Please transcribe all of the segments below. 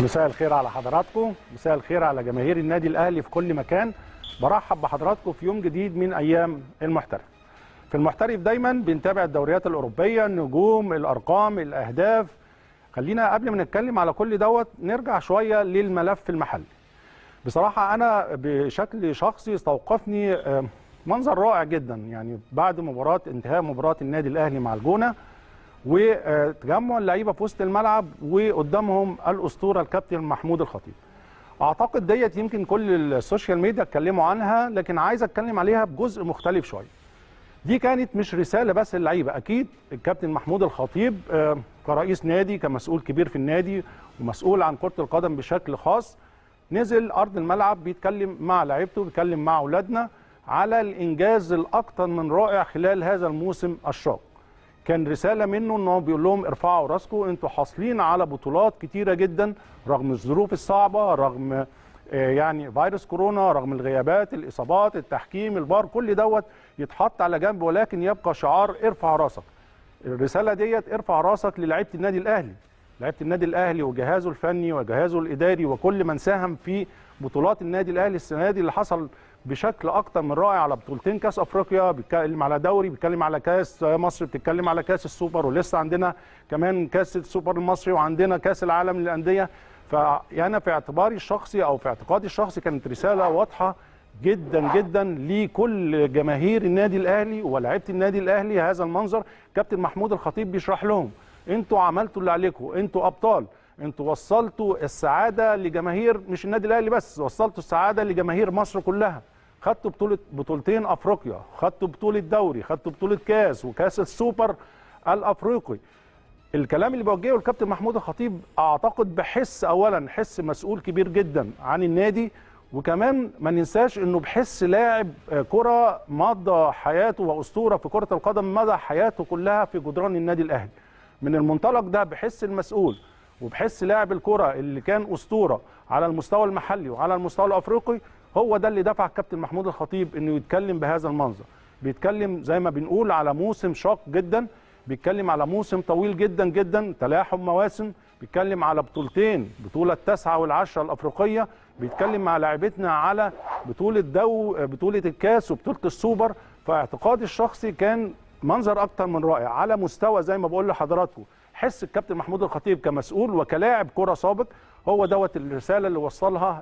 مساء الخير على حضراتكم مساء الخير على جماهير النادي الاهلي في كل مكان برحب بحضراتكم في يوم جديد من ايام المحترف في المحترف دايما بنتابع الدوريات الاوروبيه النجوم الارقام الاهداف خلينا قبل ما نتكلم على كل دوت نرجع شويه للملف المحلي بصراحه انا بشكل شخصي استوقفني منظر رائع جدا يعني بعد مباراه انتهاء مباراه النادي الاهلي مع الجونه وتجمع اللعيبه في وسط الملعب وقدامهم الاسطوره الكابتن محمود الخطيب اعتقد ديت يمكن كل السوشيال ميديا اتكلموا عنها لكن عايز اتكلم عليها بجزء مختلف شويه دي كانت مش رساله بس للعيبه اكيد الكابتن محمود الخطيب كرئيس نادي كمسؤول كبير في النادي ومسؤول عن كره القدم بشكل خاص نزل ارض الملعب بيتكلم مع لعيبته بيتكلم مع اولادنا على الانجاز الاكثر من رائع خلال هذا الموسم الشاق كان رساله منه ان هو بيقول لهم ارفعوا راسكم انتوا حاصلين على بطولات كتيره جدا رغم الظروف الصعبه رغم يعني فيروس كورونا رغم الغيابات الاصابات التحكيم البار كل دوت يتحط على جنب ولكن يبقى شعار ارفع راسك الرساله ديت ارفع راسك للاعيبه النادي الاهلي لعيبه النادي الاهلي وجهازه الفني وجهازه الاداري وكل من ساهم في بطولات النادي الاهلي السنه دي اللي حصل بشكل اكتر من رائع على بطولتين كاس افريقيا بيتكلم على دوري بيتكلم على كاس مصر بتتكلم على كاس السوبر ولسه عندنا كمان كاس السوبر المصري وعندنا كاس العالم للانديه فانا في اعتباري الشخصي او في اعتقادي الشخصي كانت رساله واضحه جدا جدا لكل جماهير النادي الاهلي ولاعيبه النادي الاهلي هذا المنظر كابتن محمود الخطيب بيشرح لهم انتوا عملتوا اللي عليكم انتوا ابطال انتوا وصلتوا السعاده لجماهير مش النادي الاهلي بس وصلتوا السعاده لجماهير مصر كلها خدتوا بطوله بطولتين افريقيا خدتوا بطوله دوري خدتوا بطوله كاس وكاس السوبر الافريقي الكلام اللي بوجهه الكابتن محمود الخطيب اعتقد بحس اولا حس مسؤول كبير جدا عن النادي وكمان ما ننساش انه بحس لاعب كره مضى حياته واسطوره في كره القدم مضى حياته كلها في جدران النادي الاهلي من المنطلق ده بحس المسؤول وبحس لاعب الكره اللي كان اسطوره على المستوى المحلي وعلى المستوى الافريقي هو ده اللي دفع الكابتن محمود الخطيب انه يتكلم بهذا المنظر بيتكلم زي ما بنقول على موسم شاق جدا بيتكلم على موسم طويل جدا جدا تلاحم مواسم بيتكلم على بطولتين بطوله التاسعه والعشره الافريقيه بيتكلم مع لاعبتنا على بطوله دو بطوله الكاس وبطوله السوبر فاعتقادي الشخصي كان منظر اكتر من رائع على مستوى زي ما بقول لحضراتكم حس الكابتن محمود الخطيب كمسؤول وكلاعب كره سابق هو دوت الرساله اللي وصلها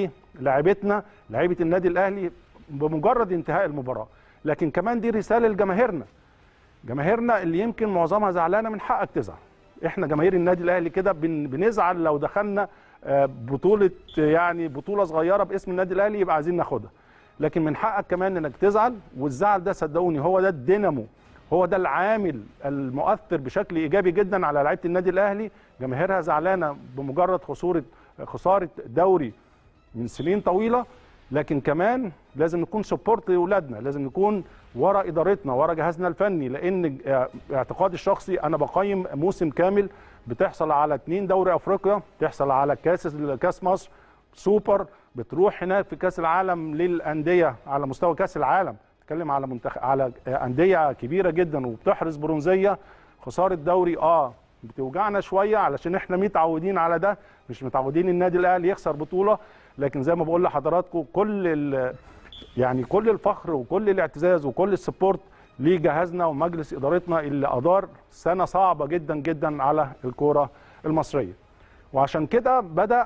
للاعبتنا لعيبه النادي الاهلي بمجرد انتهاء المباراه لكن كمان دي رساله لجماهيرنا جماهيرنا اللي يمكن معظمها زعلانه من حقك تزعل احنا جماهير النادي الاهلي كده بنزعل لو دخلنا بطوله يعني بطوله صغيره باسم النادي الاهلي يبقى عايزين ناخدها لكن من حقك كمان انك تزعل والزعل ده صدقوني هو ده الدينامو هو ده العامل المؤثر بشكل ايجابي جدا على لعيبه النادي الاهلي جماهيرها زعلانه بمجرد خساره خساره دوري من سنين طويله لكن كمان لازم نكون سبورت لاولادنا لازم نكون ورا ادارتنا ورا جهازنا الفني لان اعتقادي الشخصي انا بقيم موسم كامل بتحصل على اثنين دوري افريقيا بتحصل على كاس كاس مصر سوبر بتروح هناك في كاس العالم للانديه على مستوى كاس العالم بتتكلم على منتخب على انديه كبيره جدا وبتحرز برونزيه خساره دوري اه بتوجعنا شويه علشان احنا متعودين على ده مش متعودين النادي الاهلي يخسر بطوله لكن زي ما بقول لحضراتكم كل يعني كل الفخر وكل الاعتزاز وكل السبورت لجهازنا ومجلس ادارتنا اللي ادار سنه صعبه جدا جدا على الكوره المصريه وعشان كده بدا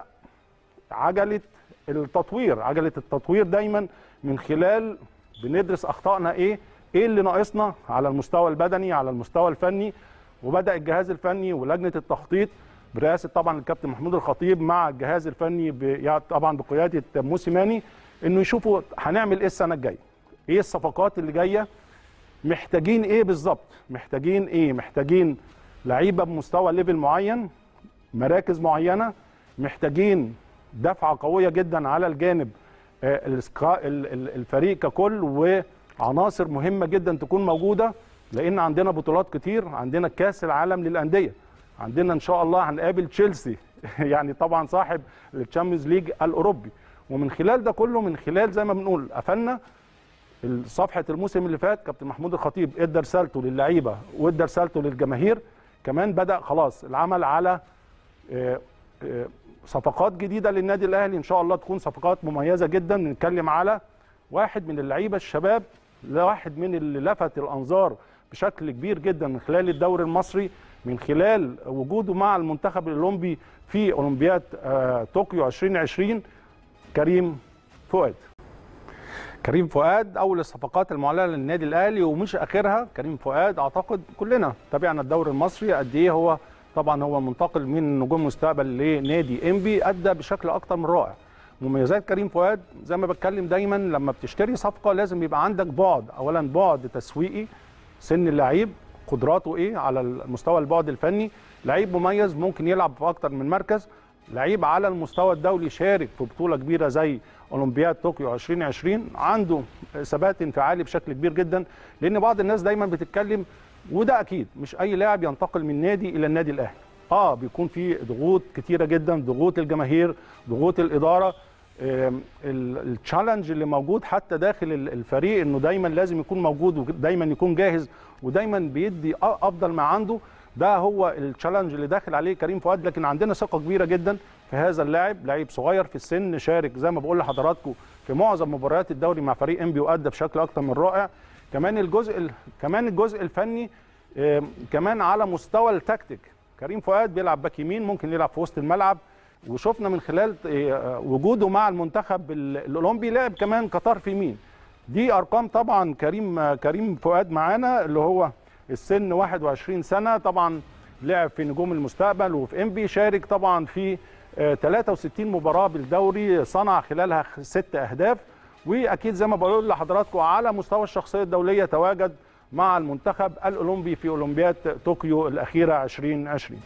عجله التطوير عجله التطوير دايما من خلال بندرس اخطائنا ايه ايه اللي ناقصنا على المستوى البدني على المستوى الفني وبدا الجهاز الفني ولجنه التخطيط برئاسه طبعا الكابتن محمود الخطيب مع الجهاز الفني ب... طبعا بقياده موسيماني انه يشوفوا هنعمل ايه السنه الجايه ايه الصفقات اللي جايه محتاجين ايه بالظبط محتاجين ايه محتاجين لعيبه بمستوى ليفل معين مراكز معينه محتاجين دفعه قويه جدا على الجانب الفريق ككل وعناصر مهمه جدا تكون موجوده لان عندنا بطولات كتير عندنا كاس العالم للانديه عندنا ان شاء الله هنقابل تشيلسي يعني طبعا صاحب الشامبيونز ليج الاوروبي ومن خلال ده كله من خلال زي ما بنقول قفلنا صفحه الموسم اللي فات كابتن محمود الخطيب ادى رسالته للعيبه وادى رسالته للجماهير كمان بدا خلاص العمل على صفقات جديده للنادي الاهلي ان شاء الله تكون صفقات مميزه جدا نتكلم على واحد من اللعيبه الشباب لواحد من اللي لفت الانظار بشكل كبير جدا من خلال الدوري المصري من خلال وجوده مع المنتخب الاولمبي في اولمبياد آه، طوكيو 2020 كريم فؤاد كريم فؤاد اول الصفقات المعلنه للنادي الاهلي ومش اخرها كريم فؤاد اعتقد كلنا تابعنا الدوري المصري قد ايه هو طبعا هو منتقل من نجوم مستقبل لنادي انبي ادى بشكل اكتر من رائع مميزات كريم فؤاد زي ما بتكلم دايما لما بتشتري صفقه لازم يبقى عندك بعد اولا بعد تسويقي سن اللعيب قدراته ايه على المستوى البعد الفني لعيب مميز ممكن يلعب في اكتر من مركز لعيب على المستوى الدولي شارك في بطوله كبيره زي اولمبياد طوكيو 2020 عنده ثبات انفعالي بشكل كبير جدا لان بعض الناس دايما بتتكلم وده اكيد مش اي لاعب ينتقل من نادي الى النادي الاهلي اه بيكون في ضغوط كتيره جدا ضغوط الجماهير ضغوط الاداره آم، ال- التشالنج اللي موجود حتى داخل ال- الفريق انه دايما لازم يكون موجود ودايما يكون جاهز ودايما بيدي أ- افضل ما عنده ده هو التشالنج اللي داخل عليه كريم فؤاد لكن عندنا ثقه كبيره جدا في هذا اللاعب لعيب صغير في السن شارك زي ما بقول لحضراتكم في معظم مباريات الدوري مع فريق انبي وادى بشكل اكتر من رائع كمان الجزء ال- كمان الجزء الفني آم، كمان على مستوى التكتيك كريم فؤاد بيلعب باك يمين ممكن يلعب في وسط الملعب وشفنا من خلال آه، وجوده مع المنتخب ال- الاولمبي لعب كمان كطرف يمين دي ارقام طبعا كريم آه، كريم فؤاد معانا اللي هو السن 21 سنه طبعا لعب في نجوم المستقبل وفي انبي شارك طبعا في آه، 63 مباراه بالدوري صنع خلالها خ- ست اهداف واكيد زي ما بقول لحضراتكم على مستوى الشخصيه الدوليه تواجد مع المنتخب الاولمبي في اولمبياد طوكيو الاخيره 2020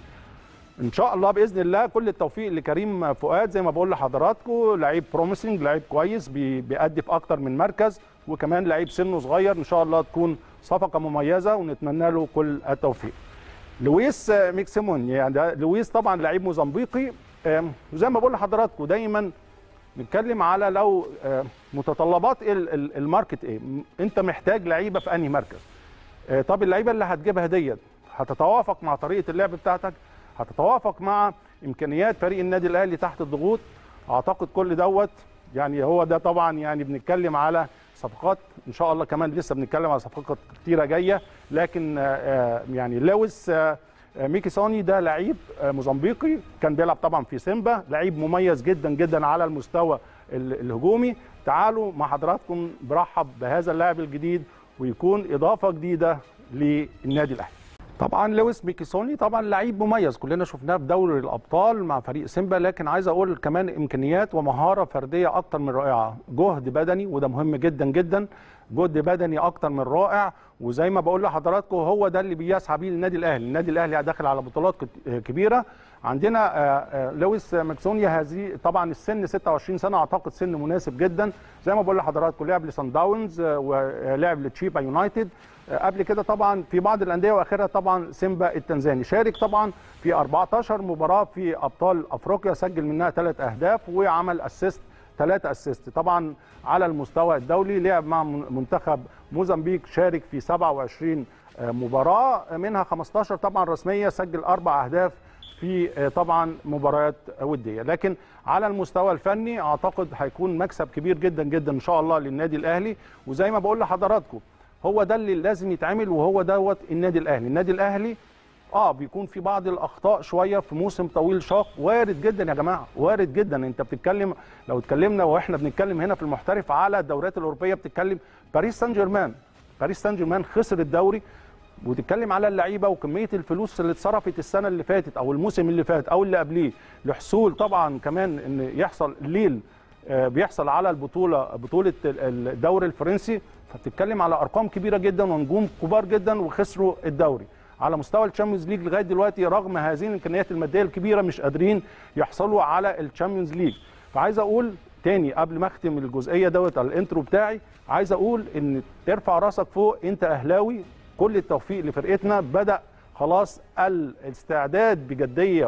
ان شاء الله باذن الله كل التوفيق لكريم فؤاد زي ما بقول لحضراتكم لعيب بروميسنج لعيب كويس بي- بيأدي في اكتر من مركز وكمان لعيب سنه صغير ان شاء الله تكون صفقه مميزه ونتمنى له كل التوفيق لويس آه، ميكسيمون يعني ده لويس طبعا لعيب موزمبيقي آم، وزي ما بقول لحضراتكم دايما نتكلم على لو آه، متطلبات ال- ال- الماركت ايه م- انت محتاج لعيبه في انهي مركز آه، طب اللعيبه اللي هتجيبها ديت هتتوافق مع طريقه اللعب بتاعتك هتتوافق مع امكانيات فريق النادي الاهلي تحت الضغوط اعتقد كل دوت يعني هو ده طبعا يعني بنتكلم على صفقات ان شاء الله كمان لسه بنتكلم على صفقات كتيره جايه لكن آه، آه، يعني لويس آه، آه، ميكي سوني ده لعيب آه، موزمبيقي كان بيلعب طبعا في سيمبا لعيب مميز جدا جدا على المستوى ال- الهجومي تعالوا مع حضراتكم برحب بهذا اللاعب الجديد ويكون اضافه جديده للنادي الاهلي طبعا لويس ميكيسوني طبعا لعيب مميز كلنا شفناه في دوري الابطال مع فريق سيمبا لكن عايز اقول كمان امكانيات ومهاره فرديه اكتر من رائعه جهد بدني وده مهم جدا جدا جهد بدني اكتر من رائع وزي ما بقول لحضراتكم هو ده اللي بيسعى بيه النادي الاهلي النادي الاهلي داخل على بطولات كت- كبيره عندنا آه، آه، لويس ماكسونيا هذه طبعا السن 26 سنه اعتقد سن مناسب جدا زي ما بقول لحضراتكم لعب لسان داونز آه، ولعب لتشيبا يونايتد آه، قبل كده طبعا في بعض الانديه واخرها طبعا سيمبا التنزاني شارك طبعا في 14 مباراه في ابطال افريقيا سجل منها ثلاث اهداف وعمل اسيست ثلاثة اسيست طبعا على المستوى الدولي لعب مع من- منتخب موزمبيق شارك في 27 آه، مباراة منها 15 طبعا رسمية سجل أربع أهداف في آه، طبعا مباريات ودية لكن على المستوى الفني أعتقد هيكون مكسب كبير جدا جدا إن شاء الله للنادي الأهلي وزي ما بقول لحضراتكم هو ده اللي لازم يتعمل وهو دوت النادي الأهلي النادي الأهلي اه بيكون في بعض الاخطاء شويه في موسم طويل شاق وارد جدا يا جماعه وارد جدا انت بتتكلم لو اتكلمنا واحنا بنتكلم هنا في المحترف على الدوريات الاوروبيه بتتكلم باريس سان جيرمان باريس سان جيرمان خسر الدوري وتتكلم على اللعيبه وكميه الفلوس اللي اتصرفت السنه اللي فاتت او الموسم اللي فات او اللي قبليه لحصول طبعا كمان ان يحصل ليل آه، بيحصل على البطوله بطوله ال- الدوري الفرنسي فبتتكلم على ارقام كبيره جدا ونجوم كبار جدا وخسروا الدوري على مستوى الشامبيونز ليج لغايه دلوقتي رغم هذه الامكانيات الماديه الكبيره مش قادرين يحصلوا على الشامبيونز ليج فعايز اقول تاني قبل ما اختم الجزئيه دوت على الانترو بتاعي عايز اقول ان ارفع راسك فوق انت اهلاوي كل التوفيق لفرقتنا بدا خلاص الاستعداد بجديه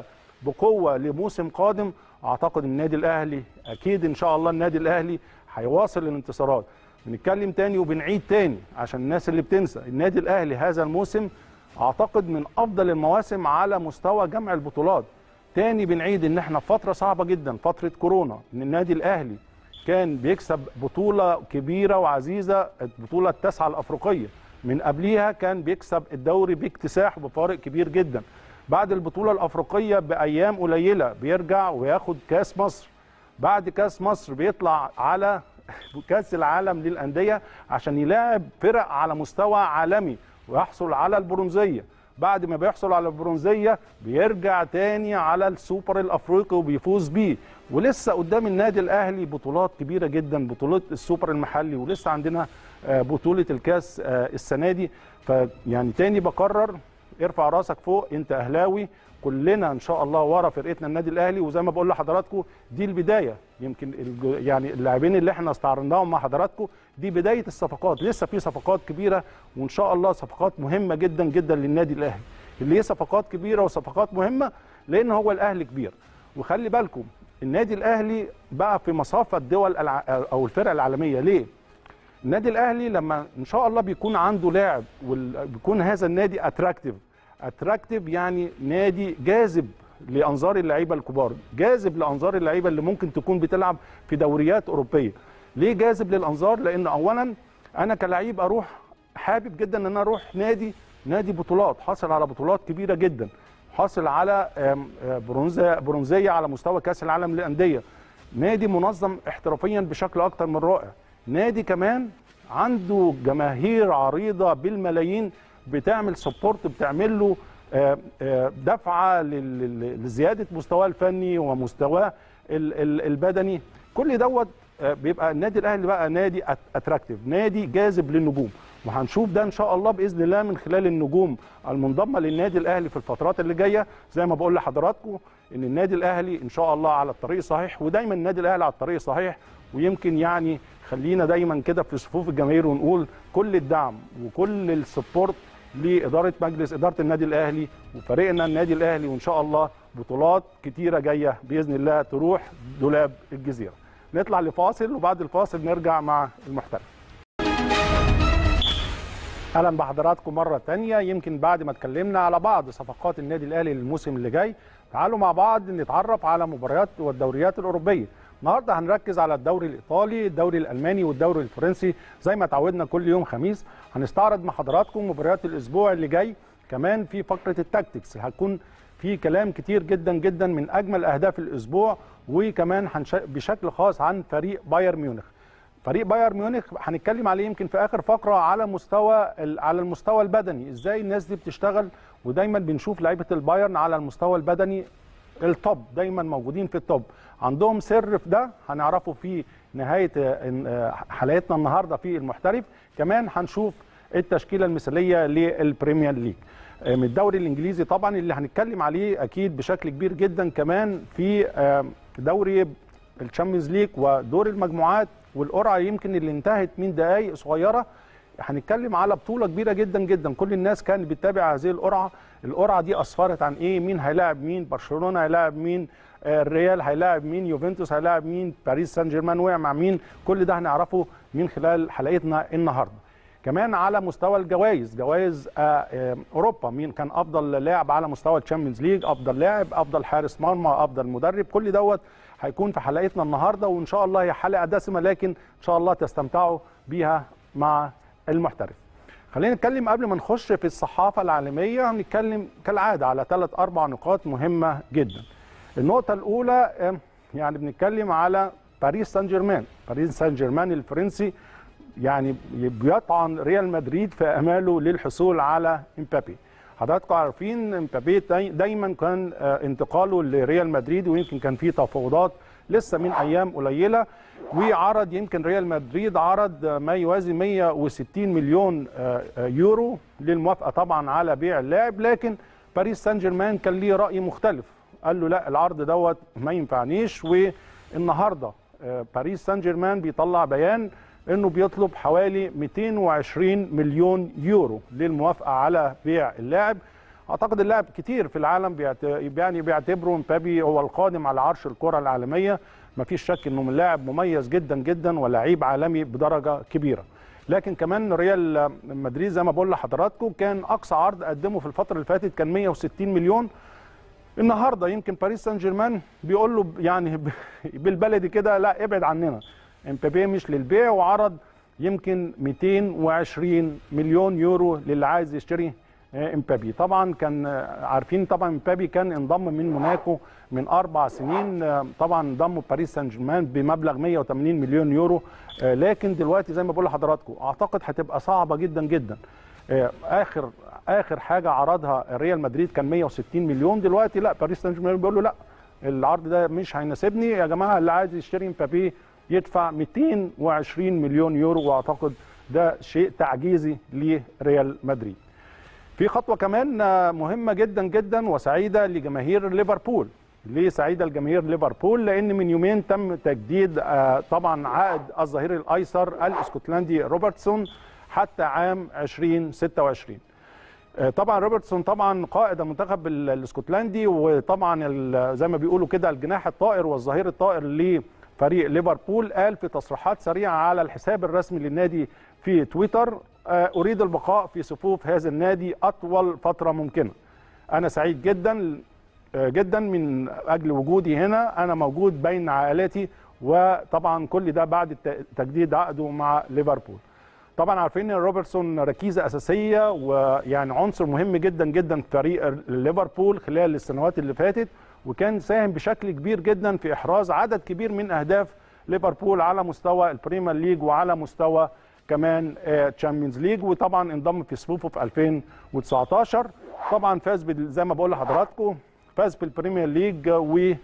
وبقوه لموسم قادم اعتقد النادي الاهلي اكيد ان شاء الله النادي الاهلي هيواصل الانتصارات بنتكلم تاني وبنعيد تاني عشان الناس اللي بتنسى النادي الاهلي هذا الموسم اعتقد من افضل المواسم على مستوى جمع البطولات تاني بنعيد ان احنا في فتره صعبه جدا فتره كورونا ان النادي الاهلي كان بيكسب بطوله كبيره وعزيزه البطوله التاسعه الافريقيه من قبليها كان بيكسب الدوري باكتساح بفارق كبير جدا بعد البطوله الافريقيه بايام قليله بيرجع وياخد كاس مصر بعد كاس مصر بيطلع على كاس العالم للانديه عشان يلاعب فرق على مستوى عالمي ويحصل على البرونزيه بعد ما بيحصل على البرونزيه بيرجع تاني على السوبر الافريقي وبيفوز بيه ولسه قدام النادي الاهلي بطولات كبيره جدا بطولات السوبر المحلي ولسه عندنا بطوله الكاس السنه دي فيعني تاني بكرر ارفع راسك فوق انت اهلاوي كلنا ان شاء الله ورا فرقتنا النادي الاهلي وزي ما بقول لحضراتكم دي البدايه يمكن يعني اللاعبين اللي احنا استعرضناهم مع حضراتكم دي بدايه الصفقات لسه في صفقات كبيره وان شاء الله صفقات مهمه جدا جدا للنادي الاهلي اللي هي صفقات كبيره وصفقات مهمه لان هو الاهلي كبير وخلي بالكم النادي الاهلي بقى في مصاف الدول الع... او الفرق العالميه ليه النادي الاهلي لما ان شاء الله بيكون عنده لاعب وبيكون هذا النادي اتراكتيف اتراكتيف يعني نادي جاذب لانظار اللعيبه الكبار جاذب لانظار اللعيبه اللي ممكن تكون بتلعب في دوريات اوروبيه ليه جاذب للانظار لان اولا انا كلاعب اروح حابب جدا ان انا اروح نادي نادي بطولات حاصل على بطولات كبيره جدا حاصل على برونزيه برونزيه على مستوى كاس العالم للانديه نادي منظم احترافيا بشكل اكتر من رائع نادي كمان عنده جماهير عريضه بالملايين بتعمل سبورت بتعمل له دفعه لزياده مستواه الفني ومستواه البدني كل دوت بيبقى النادي الاهلي بقى نادي اتراكتيف نادي جاذب للنجوم وهنشوف ده ان شاء الله باذن الله من خلال النجوم المنضمه للنادي الاهلي في الفترات اللي جايه زي ما بقول لحضراتكم ان النادي الاهلي ان شاء الله على الطريق الصحيح ودايما النادي الاهلي على الطريق الصحيح ويمكن يعني خلينا دايما كده في صفوف الجماهير ونقول كل الدعم وكل السبورت لاداره مجلس اداره النادي الاهلي وفريقنا النادي الاهلي وان شاء الله بطولات كتيره جايه باذن الله تروح دولاب الجزيره. نطلع لفاصل وبعد الفاصل نرجع مع المحترف. اهلا بحضراتكم مره تانية يمكن بعد ما اتكلمنا على بعض صفقات النادي الاهلي للموسم اللي جاي تعالوا مع بعض نتعرف على مباريات والدوريات الاوروبيه. النهارده هنركز على الدوري الايطالي، الدوري الالماني والدوري الفرنسي زي ما تعودنا كل يوم خميس هنستعرض مع حضراتكم مباريات الاسبوع اللي جاي كمان في فقره التاكتكس هتكون في كلام كتير جدا جدا من اجمل اهداف الاسبوع وكمان هنش... بشكل خاص عن فريق بايرن ميونخ. فريق بايرن ميونخ هنتكلم عليه يمكن في اخر فقره على مستوى على المستوى البدني ازاي الناس دي بتشتغل ودايما بنشوف لعيبه البايرن على المستوى البدني التوب دايما موجودين في التوب عندهم سر في ده هنعرفه في نهايه حلقتنا النهارده في المحترف كمان هنشوف التشكيله المثاليه للبريمير ليج من الدوري الانجليزي طبعا اللي هنتكلم عليه اكيد بشكل كبير جدا كمان في دوري الشامبيونز ليج ودور المجموعات والقرعه يمكن اللي انتهت من دقائق صغيره هنتكلم على بطوله كبيره جدا جدا كل الناس كانت بتتابع هذه القرعه القرعه دي اسفرت عن ايه مين هيلاعب مين برشلونه هيلاعب مين الريال هيلاعب مين يوفنتوس هيلاعب مين باريس سان جيرمان وقع مع مين كل ده هنعرفه من خلال حلقتنا النهارده كمان على مستوى الجوائز جوائز اوروبا مين كان افضل لاعب على مستوى الشامبيونز ليج افضل لاعب افضل حارس مرمى افضل مدرب كل دوت هيكون في حلقتنا النهارده وان شاء الله هي حلقه دسمه لكن ان شاء الله تستمتعوا بيها مع المحترف خلينا نتكلم قبل ما نخش في الصحافه العالميه هنتكلم كالعاده على ثلاث اربع نقاط مهمه جدا النقطه الاولى يعني بنتكلم على باريس سان جيرمان باريس سان جيرمان الفرنسي يعني بيطعن ريال مدريد في اماله للحصول على امبابي حضراتكم عارفين امبابي دايما كان انتقاله لريال مدريد ويمكن كان في تفاوضات لسه من ايام قليله وعرض يمكن ريال مدريد عرض ما يوازي 160 مليون يورو للموافقه طبعا على بيع اللاعب لكن باريس سان جيرمان كان ليه راي مختلف قال له لا العرض دوت ما ينفعنيش والنهارده باريس سان جيرمان بيطلع بيان انه بيطلب حوالي 220 مليون يورو للموافقه على بيع اللاعب اعتقد اللاعب كتير في العالم بيعت... يعني بيعتبروا مبابي هو القادم على عرش الكره العالميه ما فيش شك انه من لاعب مميز جدا جدا ولاعيب عالمي بدرجه كبيره لكن كمان ريال مدريد زي ما بقول لحضراتكم كان اقصى عرض قدمه في الفتره اللي فاتت كان 160 مليون النهارده يمكن باريس سان جيرمان بيقول له يعني بالبلدي كده لا ابعد عننا امبابي مش للبيع وعرض يمكن 220 مليون يورو للي عايز يشتري امبابي طبعا كان عارفين طبعا امبابي كان انضم من موناكو من اربع سنين طبعا انضم باريس سان جيرمان بمبلغ 180 مليون يورو لكن دلوقتي زي ما بقول لحضراتكم اعتقد هتبقى صعبه جدا جدا اخر اخر حاجه عرضها ريال مدريد كان 160 مليون دلوقتي لا باريس سان جيرمان بيقول له لا العرض ده مش هيناسبني يا جماعه اللي عايز يشتري امبابي يدفع 220 مليون يورو واعتقد ده شيء تعجيزي لريال مدريد في خطوه كمان مهمه جدا جدا وسعيده لجماهير ليفربول ليه سعيده لجماهير ليفربول لان من يومين تم تجديد طبعا عقد الظهير الايسر الاسكتلندي روبرتسون حتى عام 2026 طبعا روبرتسون طبعا قائد المنتخب الاسكتلندي وطبعا زي ما بيقولوا كده الجناح الطائر والظهير الطائر لفريق ليفربول قال في تصريحات سريعه على الحساب الرسمي للنادي في تويتر اريد البقاء في صفوف هذا النادي اطول فتره ممكنه انا سعيد جدا جدا من اجل وجودي هنا انا موجود بين عائلاتي وطبعا كل ده بعد تجديد عقده مع ليفربول طبعا عارفين ان روبرتسون ركيزه اساسيه ويعني عنصر مهم جدا جدا في فريق ليفربول خلال السنوات اللي فاتت وكان ساهم بشكل كبير جدا في احراز عدد كبير من اهداف ليفربول على مستوى البريمير ليج وعلى مستوى كمان تشامبيونز ليج وطبعا انضم في صفوفه في 2019 طبعا فاز زي ما بقول لحضراتكم فاز بالبريمير ليج و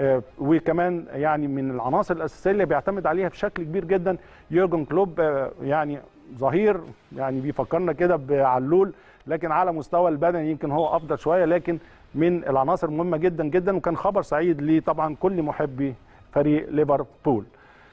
وكمان يعني من العناصر الاساسيه اللي بيعتمد عليها بشكل كبير جدا يورجن كلوب يعني ظهير يعني بيفكرنا كده بعلول لكن على مستوى البدني يمكن هو افضل شويه لكن من العناصر المهمه جدا جدا وكان خبر سعيد لطبعا كل محبي فريق ليفربول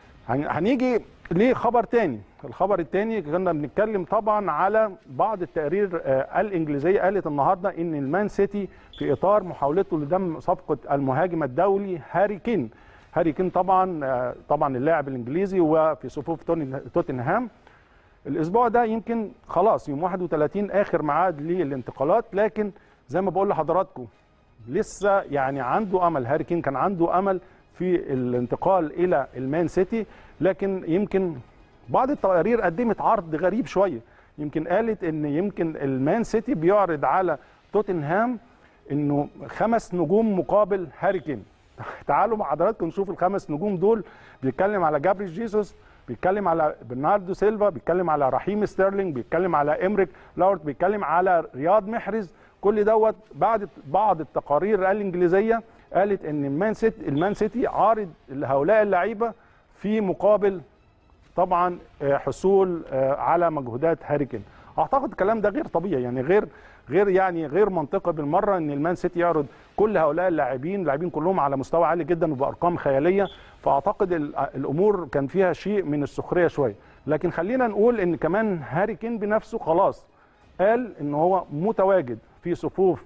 هنيجي لخبر تاني الخبر التاني كنا بنتكلم طبعا على بعض التقارير الانجليزيه قالت النهارده ان المان سيتي في اطار محاولته لدم صفقه المهاجم الدولي هاري كين هاري كين طبعا طبعا اللاعب الانجليزي وفي صفوف توتنهام الاسبوع ده يمكن خلاص يوم 31 اخر ميعاد للانتقالات لكن زي ما بقول لحضراتكم لسه يعني عنده امل هاري كين كان عنده امل في الانتقال الى المان سيتي لكن يمكن بعض التقارير قدمت عرض غريب شويه يمكن قالت ان يمكن المان سيتي بيعرض على توتنهام انه خمس نجوم مقابل هاري كين تعالوا مع حضراتكم نشوف الخمس نجوم دول بيتكلم على جابريل جيسوس بيتكلم على برناردو سيلفا بيتكلم على رحيم ستيرلينج بيتكلم على امريك لاورت بيتكلم على رياض محرز كل دوت بعد بعض التقارير الانجليزيه قالت ان المان سيتي المان سيتي عارض لهؤلاء اللعيبه في مقابل طبعا حصول على مجهودات هاري كين اعتقد الكلام ده غير طبيعي يعني غير غير يعني غير منطقي بالمره ان المان سيتي يعرض كل هؤلاء اللاعبين اللاعبين كلهم على مستوى عالي جدا وبارقام خياليه فاعتقد الامور كان فيها شيء من السخريه شويه لكن خلينا نقول ان كمان هاري كين بنفسه خلاص قال ان هو متواجد في صفوف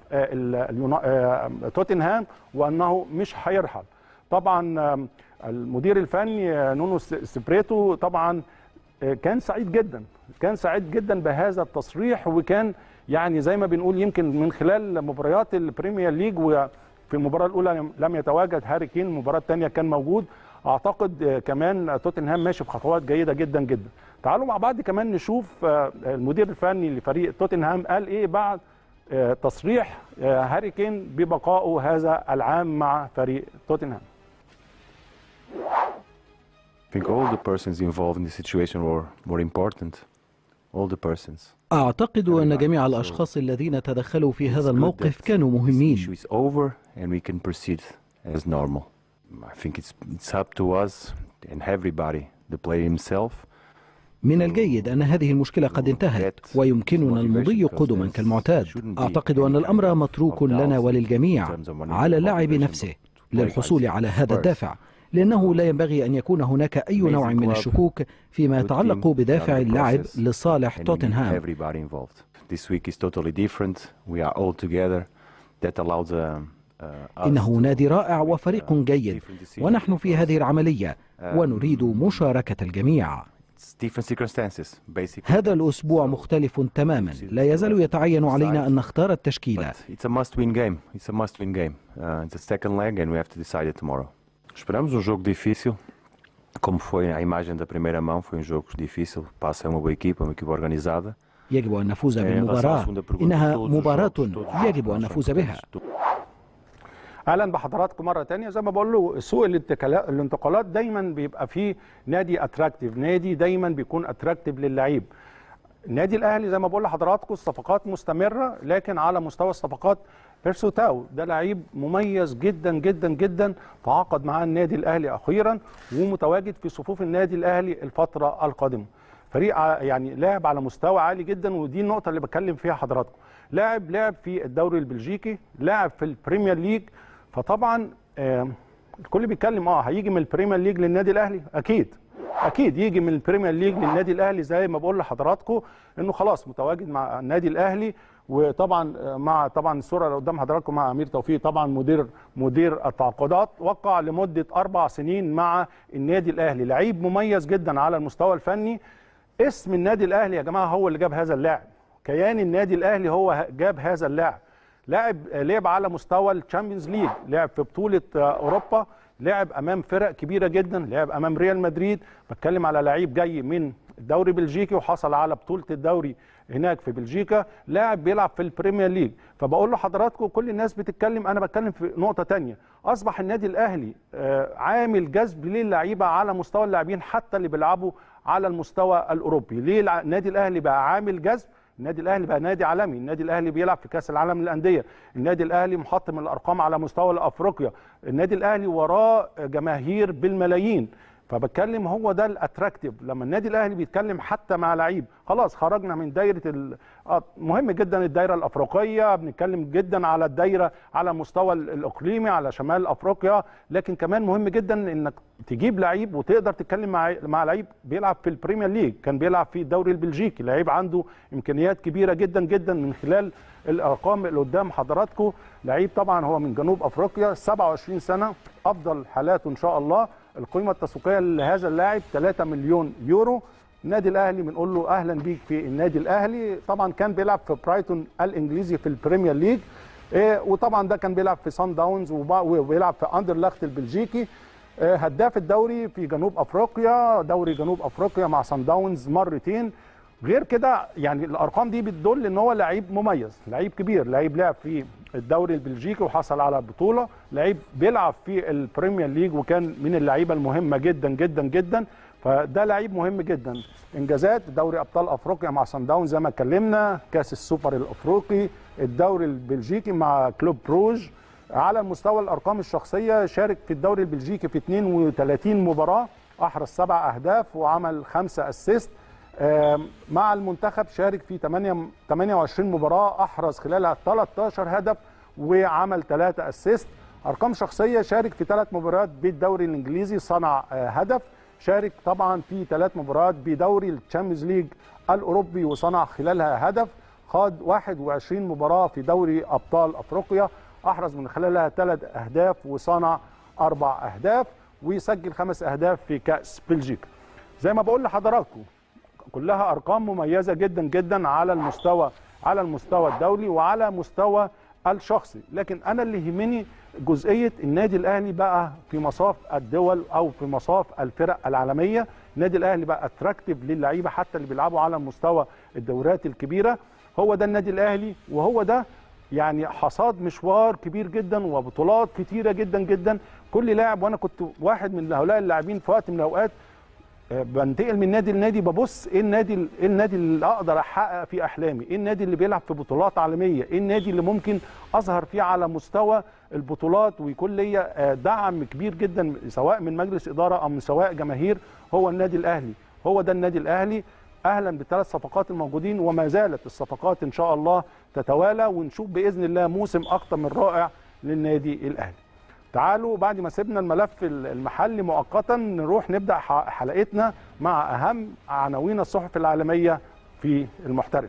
توتنهام وانه مش هيرحل طبعا المدير الفني نونو سبريتو طبعا كان سعيد جدا كان سعيد جدا بهذا التصريح وكان يعني زي ما بنقول يمكن من خلال مباريات البريمير ليج وفي المباراه الاولى لم يتواجد هاري كين المباراه الثانيه كان موجود اعتقد كمان توتنهام ماشي بخطوات جيده جدا جدا تعالوا مع بعض كمان نشوف المدير الفني لفريق توتنهام قال ايه بعد تصريح هاري كين ببقائه هذا العام مع فريق توتنهام I think all the persons involved in the situation were, were important. All the persons. أعتقد أن جميع الأشخاص الذين تدخلوا في هذا الموقف كانوا The مهمين issue is over and we can proceed as normal. I think it's, it's up to us and everybody, the player himself, من الجيد أن هذه المشكلة قد انتهت ويمكننا المضي قدما كالمعتاد أعتقد أن الأمر متروك لنا وللجميع على اللاعب نفسه للحصول على هذا الدافع لأنه لا ينبغي أن يكون هناك أي نوع من الشكوك فيما يتعلق بدافع اللاعب لصالح and we need توتنهام everybody involved. This week is totally different. We are all together. That allows uh, uh, us إنه to نادي رائع make, وفريق uh, جيد different decisions ونحن في because هذه العملية ونريد مشاركة الجميع هذا الأسبوع مختلف تماما لا يزال يتعين علينا أن نختار التشكيلة Esperamos um jogo difícil, como foi a imagem da primeira mão, foi um jogo difícil. Passa é uma boa equipa, uma equipa organizada. يجب أن نفوز بالمباراة إنها مباراة يجب أن نفوز بها اهلا بحضراتكم مره تانية زي ما بقول له سوق الانتقالات دايما بيبقى فيه نادي اتراكتيف نادي دايما بيكون اتراكتيف للعيب النادي الاهلي زي ما بقول لحضراتكم الصفقات مستمره لكن على مستوى الصفقات بيرسو تاو ده لعيب مميز جدا جدا جدا تعاقد مع النادي الاهلي اخيرا ومتواجد في صفوف النادي الاهلي الفتره القادمه فريق يعني لاعب على مستوى عالي جدا ودي النقطه اللي بتكلم فيها حضراتكم لاعب لاعب في الدوري البلجيكي لاعب في البريمير ليج فطبعا آه الكل بيتكلم اه هيجي من البريمير ليج للنادي الاهلي اكيد اكيد يجي من البريمير ليج للنادي الاهلي زي ما بقول لحضراتكم انه خلاص متواجد مع النادي الاهلي وطبعا مع طبعا الصوره اللي قدام حضراتكم مع امير توفيق طبعا مدير مدير التعاقدات وقع لمده اربع سنين مع النادي الاهلي لعيب مميز جدا على المستوى الفني اسم النادي الاهلي يا جماعه هو اللي جاب هذا اللاعب كيان النادي الاهلي هو جاب هذا اللاعب لاعب لعب على مستوى الشامبيونز ليج لعب في بطوله اوروبا لعب امام فرق كبيره جدا لعب امام ريال مدريد بتكلم على لعيب جاي من الدوري البلجيكي وحصل على بطوله الدوري هناك في بلجيكا لاعب بيلعب في البريمير ليج فبقول لحضراتكم كل الناس بتتكلم انا بتكلم في نقطه تانية اصبح النادي الاهلي عامل جذب للعيبه على مستوى اللاعبين حتى اللي بيلعبوا على المستوى الاوروبي ليه النادي الاهلي بقى عامل جذب النادي الاهلي بقى نادي عالمي النادي الاهلي بيلعب في كاس العالم للانديه النادي الاهلي محطم الارقام على مستوى افريقيا النادي الاهلي وراه جماهير بالملايين فبتكلم هو ده الاتراكتيف لما النادي الاهلي بيتكلم حتى مع لعيب خلاص خرجنا من دايره ال... مهم جدا الدايره الافريقيه بنتكلم جدا على الدايره على المستوى الاقليمي على شمال افريقيا لكن كمان مهم جدا انك تجيب لعيب وتقدر تتكلم مع مع لعيب بيلعب في البريمير ليج كان بيلعب في الدوري البلجيكي لعيب عنده امكانيات كبيره جدا جدا من خلال الارقام اللي قدام حضراتكم لعيب طبعا هو من جنوب افريقيا 27 سنه افضل حالاته ان شاء الله القيمه التسويقيه لهذا اللاعب 3 مليون يورو النادي الاهلي بنقول له اهلا بيك في النادي الاهلي طبعا كان بيلعب في برايتون الانجليزي في البريمير ليج إيه وطبعا ده كان بيلعب في سان داونز وبيلعب في اندرلخت البلجيكي إيه هداف الدوري في جنوب افريقيا دوري جنوب افريقيا مع سان داونز مرتين غير كده يعني الارقام دي بتدل ان هو لعيب مميز لعيب كبير لعيب لعب في الدوري البلجيكي وحصل على بطوله لعيب بيلعب في البريمير ليج وكان من اللعيبه المهمه جدا جدا جدا فده لعيب مهم جدا انجازات دوري ابطال افريقيا مع سان داون زي ما اتكلمنا كاس السوبر الافريقي الدوري البلجيكي مع كلوب بروج على مستوى الارقام الشخصيه شارك في الدوري البلجيكي في 32 مباراه احرز سبع اهداف وعمل خمسه اسيست مع المنتخب شارك في 28 مباراه احرز خلالها 13 هدف وعمل 3 اسيست ارقام شخصيه شارك في ثلاث مباريات بالدوري الانجليزي صنع هدف شارك طبعا في ثلاث مباريات بدوري الشامبيونز ليج الاوروبي وصنع خلالها هدف خاض 21 مباراه في دوري ابطال افريقيا احرز من خلالها ثلاث اهداف وصنع اربع اهداف ويسجل خمس اهداف في كاس بلجيكا زي ما بقول لحضراتكم كلها ارقام مميزه جدا جدا على المستوى على المستوى الدولي وعلى مستوى الشخصي لكن انا اللي يهمني جزئيه النادي الاهلي بقى في مصاف الدول او في مصاف الفرق العالميه النادي الاهلي بقى اتراكتيف للعيبه حتى اللي بيلعبوا على مستوى الدوريات الكبيره هو ده النادي الاهلي وهو ده يعني حصاد مشوار كبير جدا وبطولات كتيره جدا جدا كل لاعب وانا كنت واحد من هؤلاء اللاعبين في وقت من الاوقات بنتقل من نادي لنادي ببص ايه النادي ايه النادي اللي اقدر احقق فيه احلامي ايه النادي اللي بيلعب في بطولات عالميه ايه النادي اللي ممكن اظهر فيه على مستوى البطولات ويكون ليا دعم كبير جدا سواء من مجلس اداره او من سواء جماهير هو النادي الاهلي هو ده النادي الاهلي اهلا بالثلاث صفقات الموجودين وما زالت الصفقات ان شاء الله تتوالى ونشوف باذن الله موسم اكثر من رائع للنادي الاهلي تعالوا بعد ما سيبنا الملف المحلي مؤقتا نروح نبدا حلقتنا مع اهم عناوين الصحف العالميه في المحترف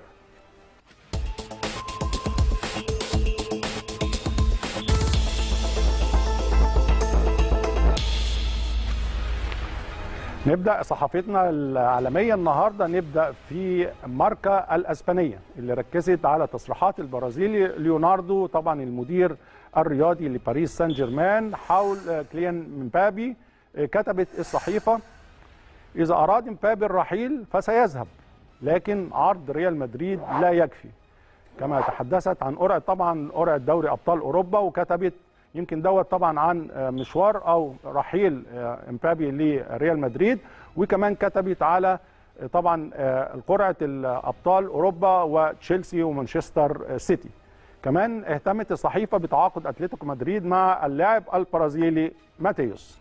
نبدا صحافتنا العالميه النهارده نبدا في ماركا الاسبانيه اللي ركزت على تصريحات البرازيلي ليوناردو طبعا المدير الرياضي لباريس سان جيرمان حول كليان مبابي كتبت الصحيفه اذا اراد مبابي الرحيل فسيذهب لكن عرض ريال مدريد لا يكفي كما تحدثت عن قرعه طبعا قرعه دوري ابطال اوروبا وكتبت يمكن دوت طبعا عن مشوار او رحيل امبابي لريال مدريد وكمان كتبت على طبعا قرعه الابطال اوروبا وتشيلسي ومانشستر سيتي كمان اهتمت الصحيفه بتعاقد اتلتيكو مدريد مع اللاعب البرازيلي ماتيوس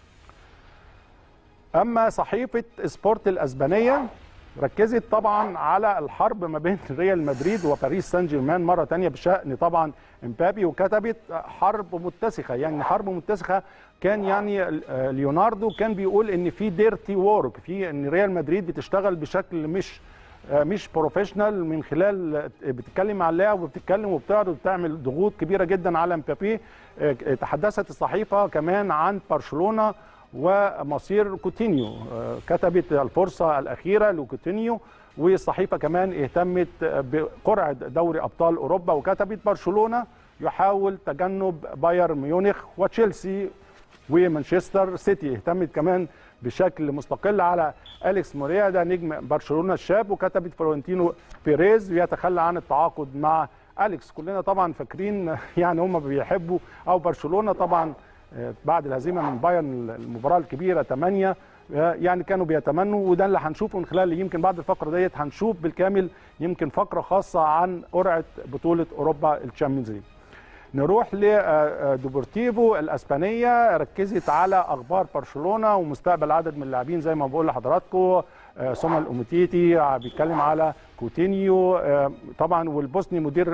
اما صحيفه سبورت الاسبانيه ركزت طبعا على الحرب ما بين ريال مدريد وباريس سان جيرمان مره ثانيه بشان طبعا امبابي وكتبت حرب متسخه يعني حرب متسخه كان يعني ليوناردو كان بيقول ان في ديرتي وورك في ان ريال مدريد بتشتغل بشكل مش مش بروفيشنال من خلال بتتكلم مع اللاعب وبتتكلم وبتعرض وبتعمل ضغوط كبيره جدا على امبابي تحدثت الصحيفه كمان عن برشلونه ومصير كوتينيو كتبت الفرصة الأخيرة لكوتينيو والصحيفة كمان اهتمت بقرعة دوري أبطال أوروبا وكتبت برشلونة يحاول تجنب بايرن ميونخ وتشيلسي ومانشستر سيتي اهتمت كمان بشكل مستقل على أليكس موريا ده نجم برشلونة الشاب وكتبت فلورنتينو بيريز يتخلى عن التعاقد مع أليكس كلنا طبعا فاكرين يعني هم بيحبوا أو برشلونة طبعا بعد الهزيمه من بايرن المباراه الكبيره 8 يعني كانوا بيتمنوا وده اللي هنشوفه من خلال يمكن بعد الفقره ديت هنشوف بالكامل يمكن فقره خاصه عن قرعه بطوله اوروبا الشامبيونز ليج. نروح لدوبورتيفو الاسبانيه ركزت على اخبار برشلونه ومستقبل عدد من اللاعبين زي ما بقول لحضراتكم سوما الأومتيتي بيتكلم على كوتينيو طبعا والبوسني مدير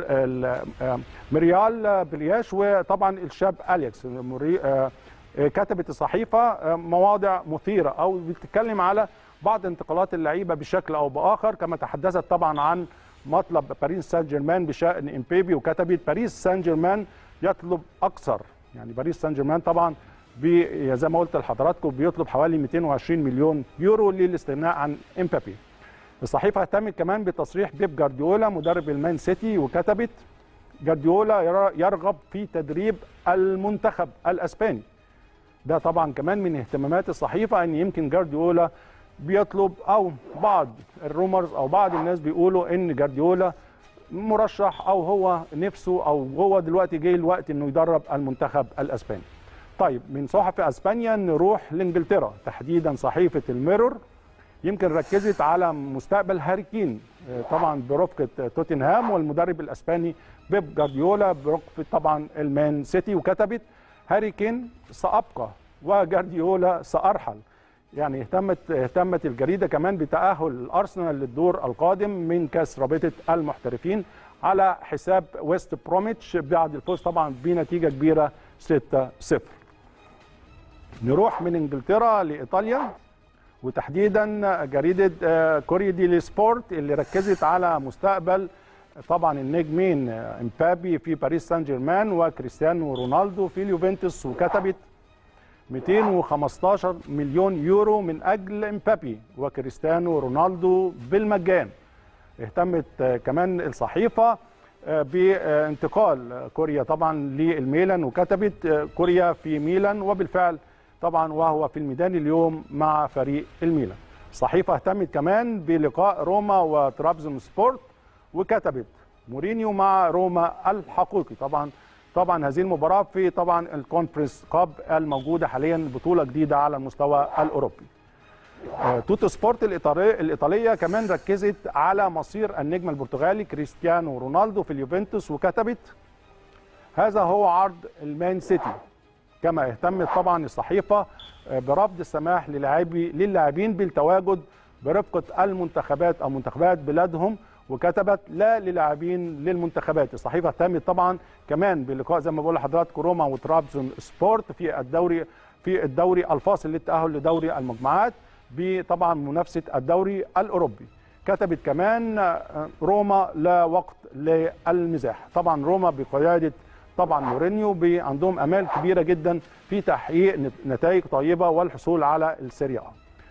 مريال بلياش وطبعا الشاب اليكس كتبت الصحيفه مواضع مثيره او بتتكلم على بعض انتقالات اللعيبه بشكل او باخر كما تحدثت طبعا عن مطلب باريس سان جيرمان بشان امبيبي وكتبت باريس سان جيرمان يطلب اكثر يعني باريس سان جيرمان طبعا زي ما قلت لحضراتكم بيطلب حوالي 220 مليون يورو للاستغناء عن امبابي. الصحيفه اهتمت كمان بتصريح بيب جارديولا مدرب المان سيتي وكتبت جارديولا يرغب في تدريب المنتخب الاسباني. ده طبعا كمان من اهتمامات الصحيفه ان يمكن جارديولا بيطلب او بعض الرومرز او بعض الناس بيقولوا ان جارديولا مرشح او هو نفسه او هو دلوقتي جاي الوقت انه يدرب المنتخب الاسباني. طيب من صحف اسبانيا نروح لانجلترا تحديدا صحيفه الميرور يمكن ركزت على مستقبل هاري كين طبعا برفقه توتنهام والمدرب الاسباني بيب جارديولا برفقه طبعا المان سيتي وكتبت هاري كين سابقى وجارديولا سارحل يعني اهتمت اهتمت الجريده كمان بتاهل الارسنال للدور القادم من كاس رابطه المحترفين على حساب ويست بروميتش بعد الفوز طبعا بنتيجه كبيره 6-0 نروح من انجلترا لايطاليا وتحديدا جريده كوريا دي سبورت اللي ركزت على مستقبل طبعا النجمين امبابي في باريس سان جيرمان وكريستيانو رونالدو في اليوفنتوس وكتبت 215 مليون يورو من اجل امبابي وكريستيانو رونالدو بالمجان اهتمت كمان الصحيفه بانتقال كوريا طبعا للميلان وكتبت كوريا في ميلان وبالفعل طبعا وهو في الميدان اليوم مع فريق الميلان الصحيفه اهتمت كمان بلقاء روما وترابزون سبورت وكتبت مورينيو مع روما الحقيقي طبعا طبعا هذه المباراه في طبعا الكونفرنس كاب الموجوده حاليا بطوله جديده على المستوى الاوروبي توتو سبورت الإيطالية, الإيطالية كمان ركزت على مصير النجم البرتغالي كريستيانو رونالدو في اليوفنتوس وكتبت هذا هو عرض المان سيتي كما اهتمت طبعا الصحيفة برفض السماح للاعبي للاعبين بالتواجد برفقة المنتخبات أو منتخبات بلادهم وكتبت لا للاعبين للمنتخبات الصحيفة اهتمت طبعا كمان بلقاء زي ما بقول لحضراتكم روما وترابزون سبورت في الدوري في الدوري الفاصل للتأهل لدوري المجموعات بطبعا منافسه الدوري الاوروبي كتبت كمان روما لا وقت للمزاح طبعا روما بقياده طبعا مورينيو عندهم امال كبيره جدا في تحقيق نتائج طيبه والحصول على السيريا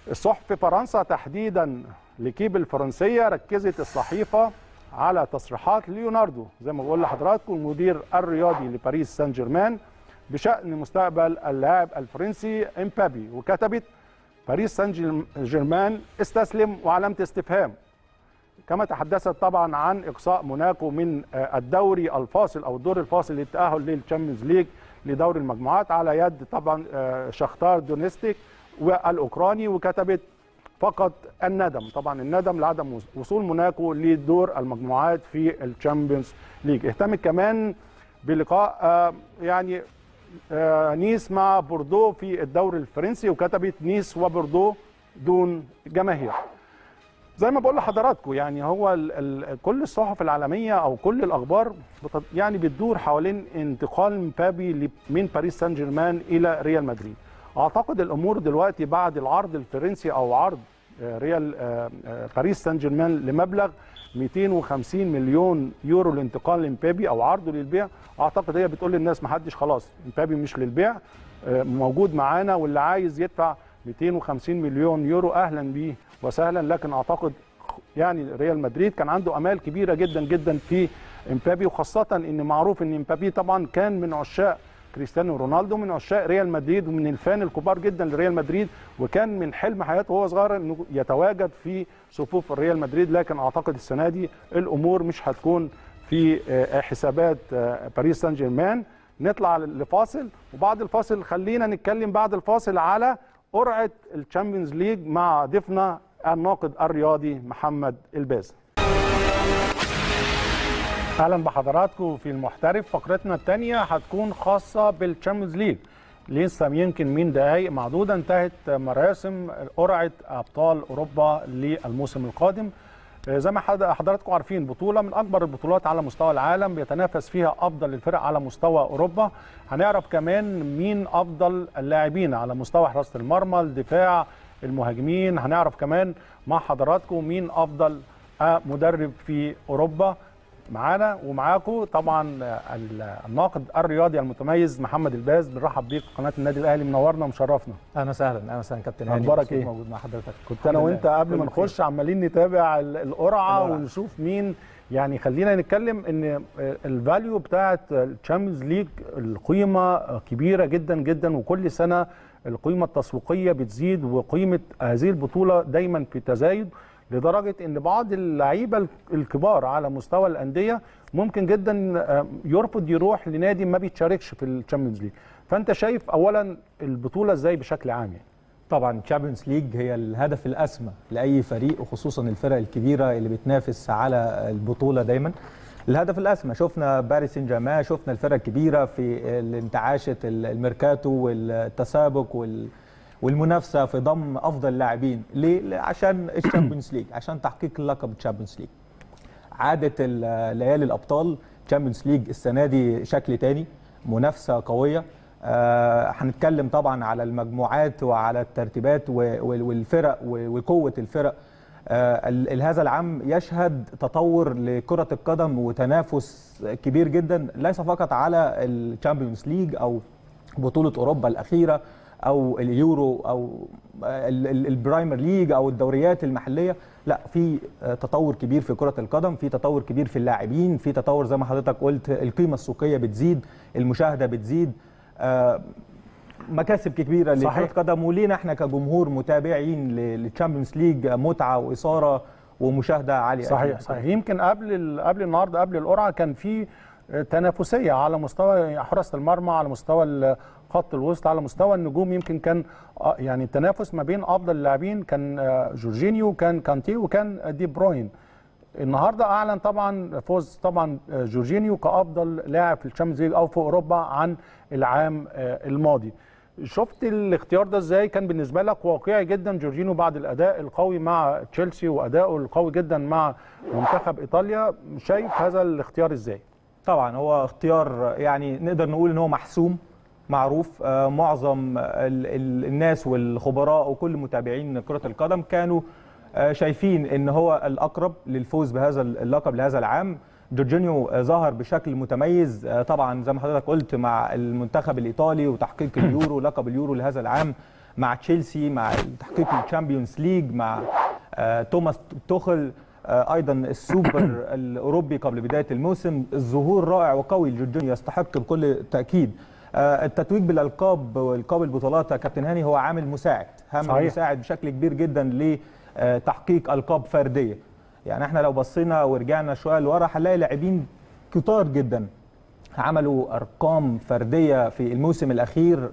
الصحف في فرنسا تحديدا لكيب الفرنسيه ركزت الصحيفه على تصريحات ليوناردو زي ما بقول لحضراتكم المدير الرياضي لباريس سان جيرمان بشان مستقبل اللاعب الفرنسي امبابي وكتبت باريس سان جيرمان استسلم وعلامه استفهام كما تحدثت طبعا عن اقصاء موناكو من الدوري الفاصل او الدور الفاصل للتاهل للتشامبيونز ليج لدوري المجموعات على يد طبعا شختار دونيستيك والاوكراني وكتبت فقط الندم طبعا الندم لعدم وصول موناكو لدور المجموعات في الشامبيونز ليج اهتمت كمان بلقاء يعني نيس مع بوردو في الدوري الفرنسي وكتبت نيس وبوردو دون جماهير زي ما بقول لحضراتكم يعني هو ال ال كل الصحف العالميه او كل الاخبار يعني بتدور حوالين انتقال مبابي من باريس سان جيرمان الى ريال مدريد اعتقد الامور دلوقتي بعد العرض الفرنسي او عرض ريال باريس سان جيرمان لمبلغ 250 مليون يورو لانتقال لمبابي او عرضه للبيع اعتقد هي بتقول للناس ما حدش خلاص مبابي مش للبيع موجود معانا واللي عايز يدفع 250 مليون يورو اهلا بيه وسهلا لكن اعتقد يعني ريال مدريد كان عنده امال كبيره جدا جدا في امبابي وخاصه ان معروف ان امبابي طبعا كان من عشاق كريستيانو رونالدو من عشاق ريال مدريد ومن الفان الكبار جدا لريال مدريد وكان من حلم حياته وهو صغير انه يتواجد في صفوف ريال مدريد لكن اعتقد السنه دي الامور مش هتكون في حسابات باريس سان جيرمان نطلع لفاصل وبعد الفاصل خلينا نتكلم بعد الفاصل على قرعه الشامبيونز ليج مع ضيفنا الناقد الرياضي محمد الباز اهلا بحضراتكم في المحترف فقرتنا الثانيه هتكون خاصه بالتشامبيونز ليج لسه يمكن من دقائق معدوده انتهت مراسم قرعه ابطال اوروبا للموسم القادم زي ما حضراتكم عارفين بطوله من اكبر البطولات على مستوى العالم بيتنافس فيها افضل الفرق على مستوى اوروبا هنعرف كمان مين افضل اللاعبين على مستوى حراسه المرمى الدفاع المهاجمين هنعرف كمان مع حضراتكم مين افضل مدرب في اوروبا معانا ومعاكم طبعا الناقد الرياضي المتميز محمد الباز بنرحب بيك في قناه النادي الاهلي منورنا ومشرفنا اهلا وسهلا اهلا وسهلا كابتن هاني اخبارك ايه موجود مع حضرتك كنت انا وانت قبل ما نخش عمالين نتابع القرعه ونشوف مين يعني خلينا نتكلم ان الفاليو بتاعه الشامبيونز ليج القيمه كبيره جدا جدا وكل سنه القيمه التسويقيه بتزيد وقيمه هذه البطوله دايما في تزايد لدرجه ان بعض اللعيبه الكبار على مستوى الانديه ممكن جدا يرفض يروح لنادي ما بيتشاركش في الشامبيونز ليج فانت شايف اولا البطوله ازاي بشكل عام يعني طبعا الشامبيونز ليج هي الهدف الاسمى لاي فريق وخصوصا الفرق الكبيره اللي بتنافس على البطوله دايما الهدف الاسمى شفنا باريس سان جيرمان شفنا الفرق الكبيره في انتعاشه الميركاتو والتسابق وال والمنافسه في ضم افضل اللاعبين ليه عشان الشامبيونز ليج عشان تحقيق لقب الشامبيونز ليج عاده ليالي الابطال الشامبيونز ليج السنه دي شكل تاني منافسه قويه آه هنتكلم طبعا على المجموعات وعلى الترتيبات والفرق وقوه الفرق آه هذا العام يشهد تطور لكره القدم وتنافس كبير جدا ليس فقط على الشامبيونز ليج او بطوله اوروبا الاخيره او اليورو او البرايمر ليج او الدوريات المحليه لا في تطور كبير في كره القدم في تطور كبير في اللاعبين في تطور زي ما حضرتك قلت القيمه السوقيه بتزيد المشاهده بتزيد مكاسب كبيره لكره القدم ولينا احنا كجمهور متابعين للتشامبيونز ليج متعه واثاره ومشاهده عاليه صحيح صحيح يمكن قبل قبل النهارده قبل القرعه كان في تنافسيه على مستوى حراسه المرمى على مستوى خط الوسط على مستوى النجوم يمكن كان يعني التنافس ما بين افضل اللاعبين كان جورجينيو كان كانتي وكان دي بروين النهارده اعلن طبعا فوز طبعا جورجينيو كافضل لاعب في الشامبيونز ليج او في اوروبا عن العام الماضي شفت الاختيار ده ازاي كان بالنسبه لك واقعي جدا جورجينيو بعد الاداء القوي مع تشيلسي وادائه القوي جدا مع منتخب ايطاليا شايف هذا الاختيار ازاي طبعا هو اختيار يعني نقدر نقول ان هو محسوم معروف آه معظم ال ال الناس والخبراء وكل متابعين كرة القدم كانوا آه شايفين ان هو الاقرب للفوز بهذا اللقب لهذا العام جورجينيو آه ظهر بشكل متميز طبعا زي ما حضرتك قلت مع المنتخب الايطالي وتحقيق اليورو لقب اليورو لهذا العام مع تشيلسي مع تحقيق الشامبيونز ليج مع توماس توخل ايضا السوبر الاوروبي قبل بدايه الموسم الظهور رائع وقوي لجورجينيو يستحق بكل تاكيد التتويج بالالقاب والقاب البطولات يا كابتن هاني هو عامل مساعد عامل مساعد بشكل كبير جدا لتحقيق القاب فرديه يعني احنا لو بصينا ورجعنا شويه لورا هنلاقي لاعبين كتار جدا عملوا ارقام فرديه في الموسم الاخير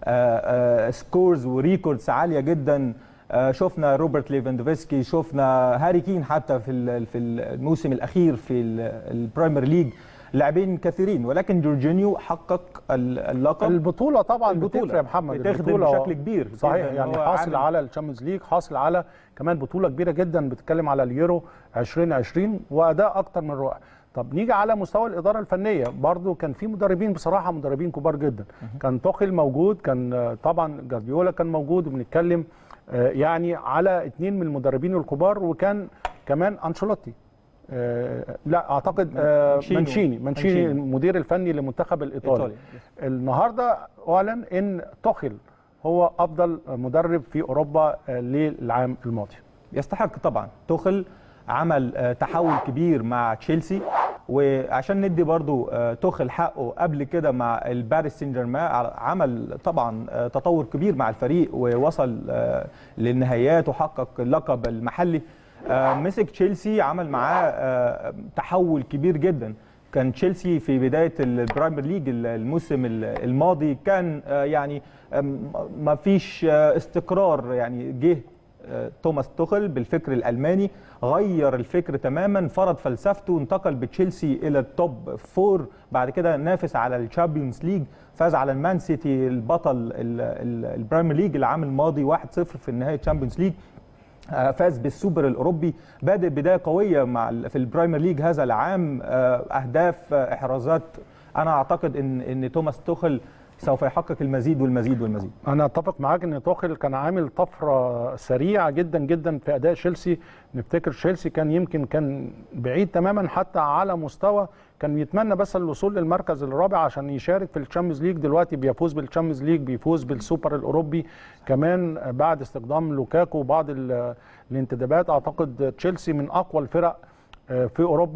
سكورز وريكوردز عاليه جدا شفنا روبرت ليفاندوفسكي شفنا هاري كين حتى في في الموسم الاخير في البرايمر ليج لاعبين كثيرين ولكن جورجينيو حقق اللقب البطوله طبعا البطولة بتفرق يا محمد بتخدم بشكل كبير صحيح يعني حاصل على الشامبيونز ليج حاصل على كمان بطوله كبيره جدا بتتكلم على اليورو 2020 واداء اكتر من رائع طب نيجي على مستوى الاداره الفنيه برضو كان في مدربين بصراحه مدربين كبار جدا كان توخيل موجود كان طبعا جارديولا كان موجود وبنتكلم يعني على اثنين من المدربين الكبار وكان كمان انشيلوتي آه لا اعتقد آه مانشيني مانشيني المدير الفني للمنتخب الايطالي إيطالي. النهارده اعلن ان توخيل هو افضل مدرب في اوروبا آه للعام الماضي يستحق طبعا توخيل عمل تحول كبير مع تشيلسي وعشان ندي برضو توخل حقه قبل كده مع الباريس سان جيرمان عمل طبعا تطور كبير مع الفريق ووصل للنهايات وحقق اللقب المحلي مسك تشيلسي عمل معاه تحول كبير جدا كان تشيلسي في بدايه البرايمر ليج الموسم الماضي كان يعني ما فيش استقرار يعني جه توماس توخل بالفكر الالماني غير الفكر تماما فرض فلسفته انتقل بتشيلسي الى التوب فور بعد كده نافس على الشامبيونز ليج فاز على المان سيتي البطل البريمير ليج العام الماضي 1-0 في النهايه الشامبيونز ليج فاز بالسوبر الاوروبي بادئ بدايه قويه مع في البرايمر ليج هذا العام اهداف احرازات انا اعتقد ان ان توماس توخل سوف يحقق المزيد والمزيد والمزيد انا اتفق معاك ان توخل كان عامل طفره سريعه جدا جدا في اداء تشيلسي نفتكر تشيلسي كان يمكن كان بعيد تماما حتى على مستوى كان يتمنى بس الوصول للمركز الرابع عشان يشارك في الشامبيونز ليج دلوقتي بيفوز بالشامبيونز ليج بيفوز بالسوبر الاوروبي كمان بعد استخدام لوكاكو وبعض الانتدابات اعتقد تشيلسي من اقوى الفرق في اوروبا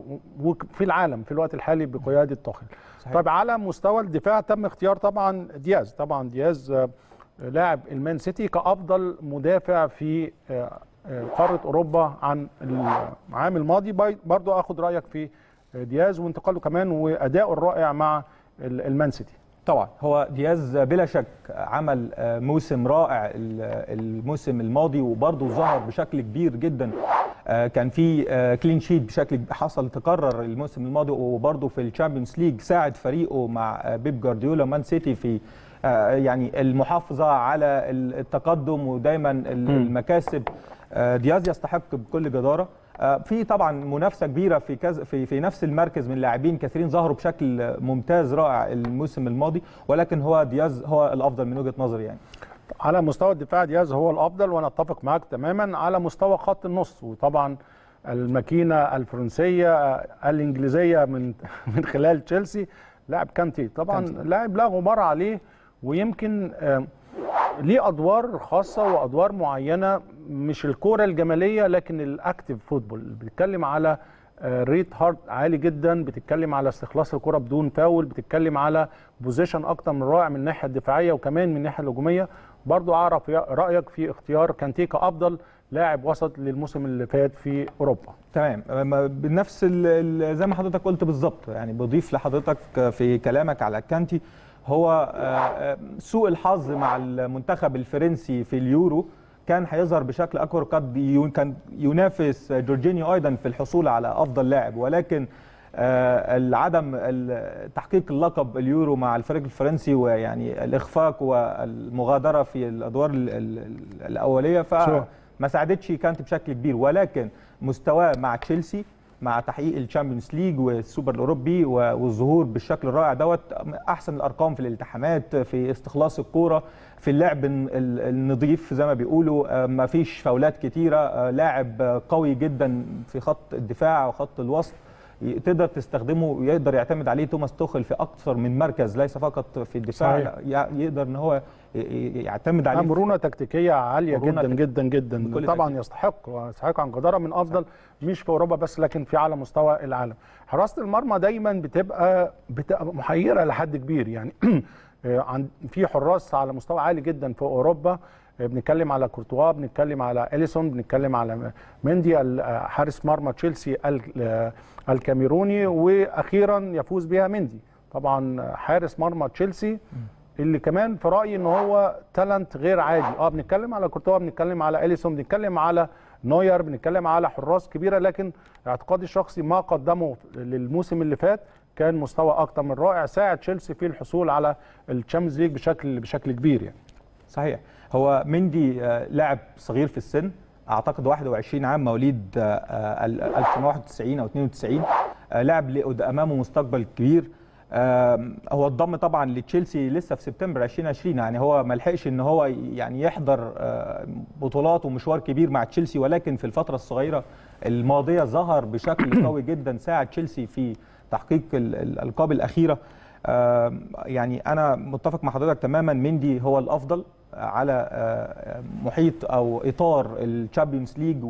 وفي العالم في الوقت الحالي بقياده توخل طيب على مستوى الدفاع تم اختيار طبعا دياز طبعا دياز لاعب المان سيتي كافضل مدافع في قاره اوروبا عن العام الماضي برضو اخد رايك في دياز وانتقاله كمان وادائه الرائع مع المان سيتي طبعا هو دياز بلا شك عمل موسم رائع الموسم الماضي وبرضه ظهر بشكل كبير جدا كان في كلين شيت بشكل حصل تكرر الموسم الماضي وبرضه في الشامبيونز ليج ساعد فريقه مع بيب جوارديولا مان سيتي في يعني المحافظه على التقدم ودايما المكاسب دياز يستحق بكل جداره في طبعا منافسه كبيره في كز في في نفس المركز من لاعبين كثيرين ظهروا بشكل ممتاز رائع الموسم الماضي ولكن هو دياز هو الافضل من وجهه نظري يعني على مستوى الدفاع دياز هو الافضل وانا اتفق معاك تماما على مستوى خط النص وطبعا الماكينه الفرنسيه الانجليزيه من من خلال تشيلسي لاعب كانتي طبعا لاعب لا غبار عليه ويمكن ليه ادوار خاصه وادوار معينه مش الكوره الجماليه لكن الاكتيف فوتبول بنتكلم على ريت هارد عالي جدا بتتكلم على استخلاص الكره بدون فاول بتتكلم على بوزيشن اكتر من رائع من الناحيه الدفاعيه وكمان من الناحيه الهجوميه برضو اعرف رايك في اختيار كانتي كافضل لاعب وسط للموسم اللي فات في اوروبا تمام بنفس زي ما حضرتك قلت بالظبط يعني بضيف لحضرتك في كلامك على كانتي هو سوء الحظ مع المنتخب الفرنسي في اليورو كان هيظهر بشكل اكبر قد كان ينافس جورجينيو ايضا في الحصول على افضل لاعب ولكن العدم تحقيق اللقب اليورو مع الفريق الفرنسي ويعني الاخفاق والمغادره في الادوار الاوليه فما ساعدتش كانت بشكل كبير ولكن مستواه مع تشيلسي مع تحقيق الشامبيونز ليج والسوبر الاوروبي والظهور بالشكل الرائع دوت احسن الارقام في الالتحامات في استخلاص الكوره في اللعب النظيف زي ما بيقولوا ما فيش فاولات كتيره لاعب قوي جدا في خط الدفاع وخط الوسط تقدر تستخدمه ويقدر يعتمد عليه توماس توخل في اكثر من مركز ليس فقط في الدفاع صحيح. لا، يقدر ان هو ي- ي- يعتمد عليه مرونه تكتيكيه عاليه مرونة جدا تك- جدا جدا بكل طبعا تأكيد. يستحق ويستحق عن جداره من افضل مش في اوروبا بس لكن في على مستوى العالم حراسه المرمى دايما بتبقى بتبقى محيره لحد كبير يعني عن في حراس على مستوى عالي جدا في اوروبا بنتكلم على كورتوا بنتكلم على اليسون بنتكلم على مندي ال- حارس مرمى تشيلسي ال- الكاميروني واخيرا يفوز بها مندي طبعا حارس مرمى تشيلسي اللي كمان في رايي ان هو تالنت غير عادي اه بنتكلم على كورتوا بنتكلم على اليسون بنتكلم على نوير بنتكلم على حراس كبيره لكن اعتقادي الشخصي ما قدمه للموسم اللي فات كان مستوى اكتر من رائع ساعد تشيلسي في الحصول على الشامبيونز ليج بشكل بشكل كبير يعني صحيح هو مندي آه، لاعب صغير في السن اعتقد 21 عام مواليد آه، آه، ال- 1991 او 92 آه، لاعب لقد- امامه مستقبل كبير آم، هو انضم طبعا لتشيلسي لسه في سبتمبر 2020 يعني هو ما لحقش ان هو يعني يحضر آه، بطولات ومشوار كبير مع تشيلسي ولكن في الفتره الصغيره الماضيه ظهر بشكل قوي جدا ساعد تشيلسي في تحقيق ال- ال- الالقاب الاخيره آم، يعني انا متفق مع حضرتك تماما مندي هو الافضل على آه، محيط او اطار الشامبيونز ليج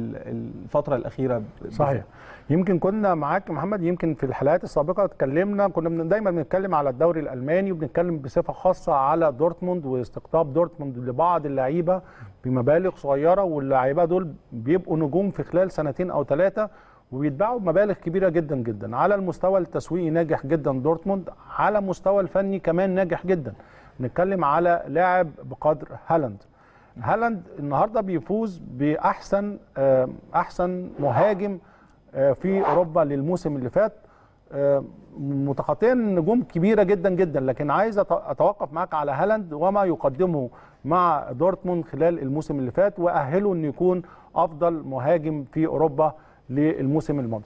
والفتره الاخيره صحيح يمكن كنا معاك يا محمد يمكن في الحلقات السابقه اتكلمنا كنا بن- دايما بنتكلم على الدوري الالماني وبنتكلم بصفه خاصه على دورتموند واستقطاب دورتموند لبعض اللعيبه بمبالغ صغيره واللعيبه دول بيبقوا نجوم في خلال سنتين او ثلاثه وبيتباعوا بمبالغ كبيره جدا جدا على المستوى التسويقي ناجح جدا دورتموند على المستوى الفني كمان ناجح جدا نتكلم على لاعب بقدر هالاند هالاند النهارده بيفوز باحسن آه، احسن مهاجم آه، في اوروبا للموسم اللي فات آه، متخطيا نجوم كبيره جدا جدا لكن عايز أت- اتوقف معاك على هالاند وما يقدمه مع دورتموند خلال الموسم اللي فات واهله انه يكون افضل مهاجم في اوروبا للموسم الماضي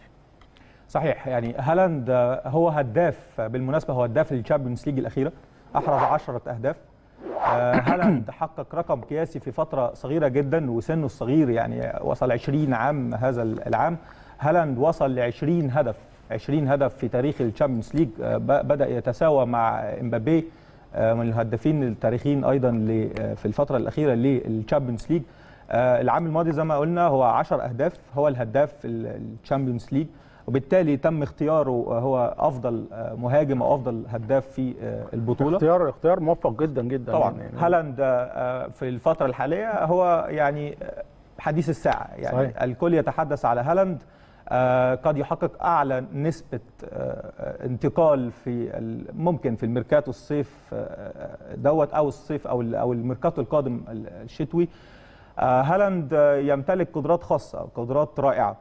صحيح يعني هالاند آه، هو هداف آه، بالمناسبه هو هداف للشامبيونز ليج الاخيره احرز 10 اهداف آه، هالاند حقق رقم قياسي في فتره صغيره جدا وسنه الصغير يعني وصل 20 عام هذا العام هالاند وصل ل 20 هدف 20 هدف في تاريخ الشامبيونز ليج آه، ب- بدا يتساوى مع امبابي آه، من الهدافين التاريخيين ايضا ل- آه، في الفتره الاخيره للشامبيونز ليج آه، العام الماضي زي ما قلنا هو 10 اهداف هو الهداف الشامبيونز ليج وبالتالي تم اختياره هو افضل آه، مهاجم او افضل هداف في آه، البطوله اختيار اختيار موفق جدا جدا طبعا يعني هالاند آه، في الفتره الحاليه هو يعني آه، حديث الساعه يعني صحيح. صحيح. الكل يتحدث على هالاند آه، قد يحقق اعلى نسبه آه، انتقال في ال- ممكن في الميركاتو الصيف آه، دوت او الصيف او ال- او الميركاتو القادم ال- الشتوي آه، هالاند آه، يمتلك قدرات خاصه قدرات رائعه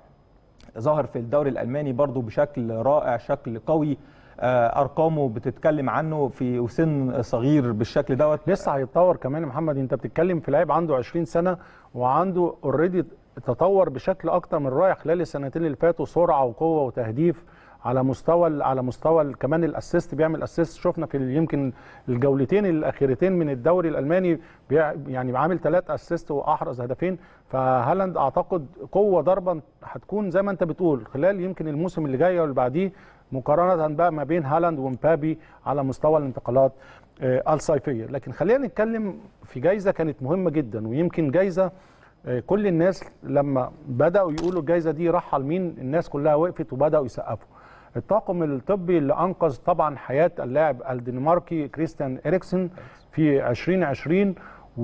ظهر في الدوري الالماني برضو بشكل رائع شكل قوي آه، ارقامه بتتكلم عنه في سن صغير بالشكل دوت لسه هيتطور كمان يا محمد انت بتتكلم في لاعب عنده 20 سنه وعنده اوريدي تطور بشكل اكتر من رائع خلال السنتين اللي فاتوا سرعه وقوه وتهديف على مستوى ال- على مستوى ال- كمان الاسيست بيعمل اسيست شفنا في ال- يمكن الجولتين الاخيرتين من الدوري الالماني بيع- يعني عامل ثلاث اسيست واحرز هدفين فهالاند اعتقد قوه ضربا هتكون زي ما انت بتقول خلال يمكن الموسم اللي جاي واللي بعديه مقارنه بقى ما بين هالاند ومبابي على مستوى الانتقالات آه، الصيفيه لكن خلينا نتكلم في جايزه كانت مهمه جدا ويمكن جايزه آه، كل الناس لما بداوا يقولوا الجايزه دي راح على مين الناس كلها وقفت وبداوا يسقفوا الطاقم الطبي اللي انقذ طبعا حياه اللاعب الدنماركي كريستيان اريكسن في 2020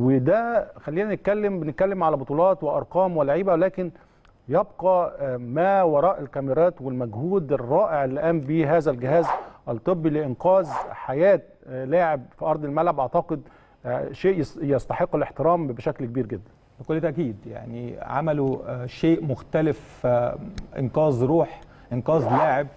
وده خلينا نتكلم بنتكلم على بطولات وارقام ولاعيبه ولكن يبقى آه، ما وراء الكاميرات والمجهود الرائع اللي قام به هذا الجهاز الطبي لانقاذ حياه آه، لاعب في ارض الملعب اعتقد آه، شيء يس- يستحق الاحترام بشكل كبير جدا بكل تاكيد يعني عملوا آه، شيء مختلف آه، انقاذ روح انقاذ لاعب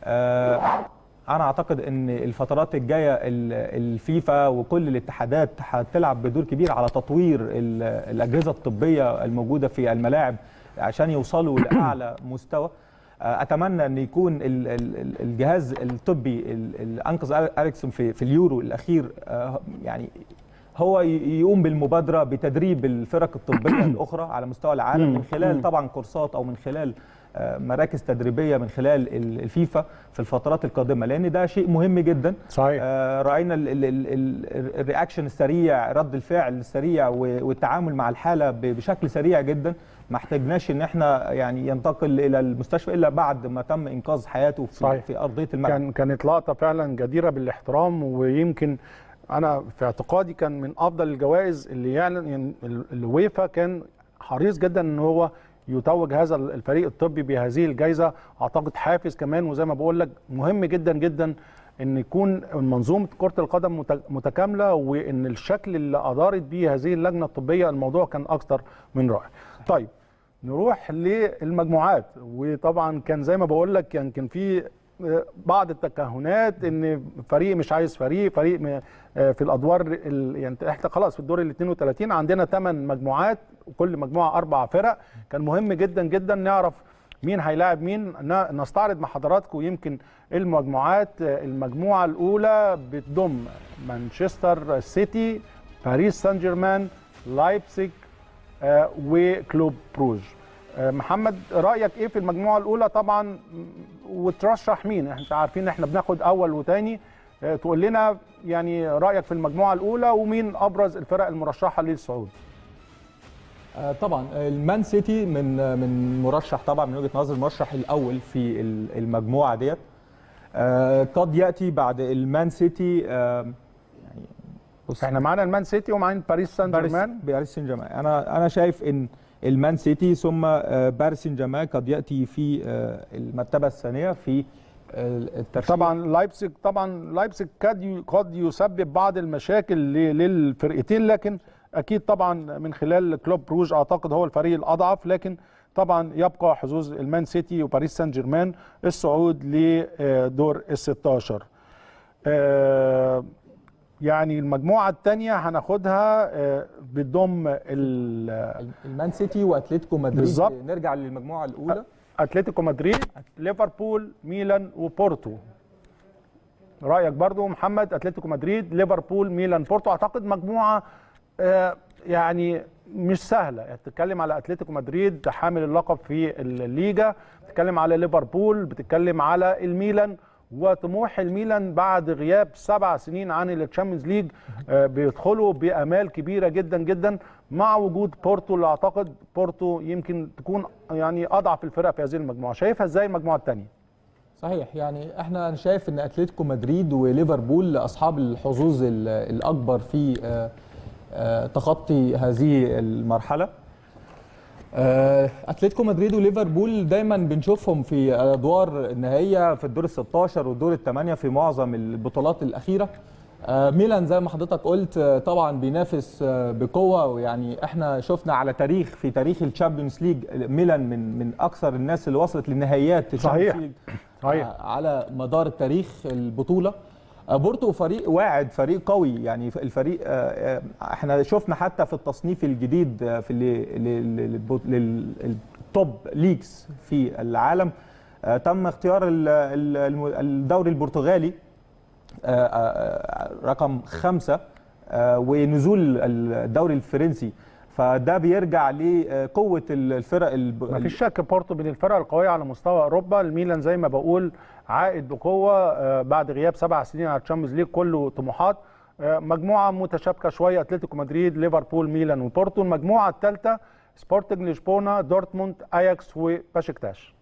آه، انا اعتقد ان الفترات الجايه ال- الفيفا وكل الاتحادات هتلعب بدور كبير على تطوير ال- الاجهزه الطبيه الموجوده في الملاعب عشان يوصلوا لاعلى مستوى آه، اتمنى ان يكون ال- ال- ال- الجهاز الطبي ال- اللي انقذ اريكسون في في اليورو الاخير آه، يعني هو يقوم بالمبادره بتدريب الفرق الطبيه الاخرى على مستوى العالم من خلال طبعا كورسات او من خلال مراكز تدريبيه من خلال الفيفا في الفترات القادمه لان ده شيء مهم جدا صحيح راينا الرياكشن السريع رد الفعل السريع والتعامل مع الحاله بشكل سريع جدا ما احتاجناش ان احنا يعني ينتقل الى المستشفى الا بعد ما تم انقاذ حياته في, صحيح. في ارضيه الملعب كان كانت لقطه فعلا جديره بالاحترام ويمكن انا في اعتقادي كان من افضل الجوائز اللي يعلن يعني الويفا كان حريص جدا ان هو يتوج هذا الفريق الطبي بهذه الجائزه اعتقد حافز كمان وزي ما بقول لك مهم جدا جدا ان يكون منظومه كره القدم متكامله وان الشكل اللي ادارت بيه هذه اللجنه الطبيه الموضوع كان اكثر من رائع. طيب نروح للمجموعات وطبعا كان زي ما بقول لك كان كان في بعض التكهنات ان فريق مش عايز فريق فريق في الادوار يعني احنا خلاص في الدور ال 32 عندنا 8 مجموعات وكل مجموعه اربع فرق كان مهم جدا جدا نعرف مين هيلاعب مين نستعرض مع حضراتكم يمكن المجموعات المجموعه الاولى بتضم مانشستر سيتي باريس سان جيرمان لايبسيج وكلوب بروج محمد رايك ايه في المجموعه الاولى طبعا وترشح مين احنا عارفين احنا بناخد اول وثاني تقول لنا يعني رايك في المجموعه الاولى ومين ابرز الفرق المرشحه للصعود طبعا المان سيتي من من مرشح طبعا من وجهه نظر المرشح الاول في المجموعه ديت قد ياتي بعد المان سيتي يعني بص احنا معانا المان سيتي ومعانا باريس سان جيرمان باريس سان جيرمان انا انا شايف ان المان سيتي ثم باريس سان جيرمان قد ياتي في المرتبه الثانيه في الترشيح طبعا لايبسك طبعا لايبسك قد قد يسبب بعض المشاكل للفرقتين لكن اكيد طبعا من خلال كلوب بروج اعتقد هو الفريق الاضعف لكن طبعا يبقى حظوظ المان سيتي وباريس سان جيرمان الصعود لدور ال 16 يعني المجموعه الثانيه هناخدها بتضم المان سيتي واتلتيكو مدريد بالظبط نرجع للمجموعه الاولى اتلتيكو مدريد ليفربول ميلان وبورتو رايك برضو محمد اتلتيكو مدريد ليفربول ميلان بورتو اعتقد مجموعه يعني مش سهله يعني بتتكلم على اتلتيكو مدريد حامل اللقب في الليجا بتتكلم على ليفربول بتتكلم على الميلان وطموح الميلان بعد غياب سبع سنين عن التشامبيونز ليج بيدخلوا بامال كبيره جدا جدا مع وجود بورتو اللي اعتقد بورتو يمكن تكون يعني اضعف الفرق في هذه المجموعه شايفها ازاي المجموعه الثانيه صحيح يعني احنا انا شايف ان اتلتيكو مدريد وليفربول اصحاب الحظوظ الاكبر في تخطي هذه المرحله اتلتيكو مدريد وليفربول دايما بنشوفهم في الادوار النهائيه في الدور ال 16 والدور الثمانيه في معظم البطولات الاخيره ميلان زي ما حضرتك قلت طبعا بينافس بقوه ويعني احنا شفنا على تاريخ في تاريخ الشامبيونز ليج ميلان من من اكثر الناس اللي وصلت لنهائيات صحيح صحيح على مدار التاريخ البطوله بورتو فريق واعد فريق قوي يعني الفريق احنا شفنا حتى في التصنيف الجديد في التوب ليجز في العالم تم اختيار الدوري البرتغالي رقم خمسة ونزول الدوري الفرنسي فده بيرجع لقوه الفرق ما فيش شك بورتو من الفرق القويه على مستوى اوروبا الميلان زي ما بقول عائد بقوه بعد غياب سبع سنين على الشامبيونز ليج كله طموحات مجموعه متشابكه شويه اتلتيكو مدريد ليفربول ميلان وبورتو المجموعه الثالثه سبورتنج لشبونه دورتموند اياكس وباشكتاش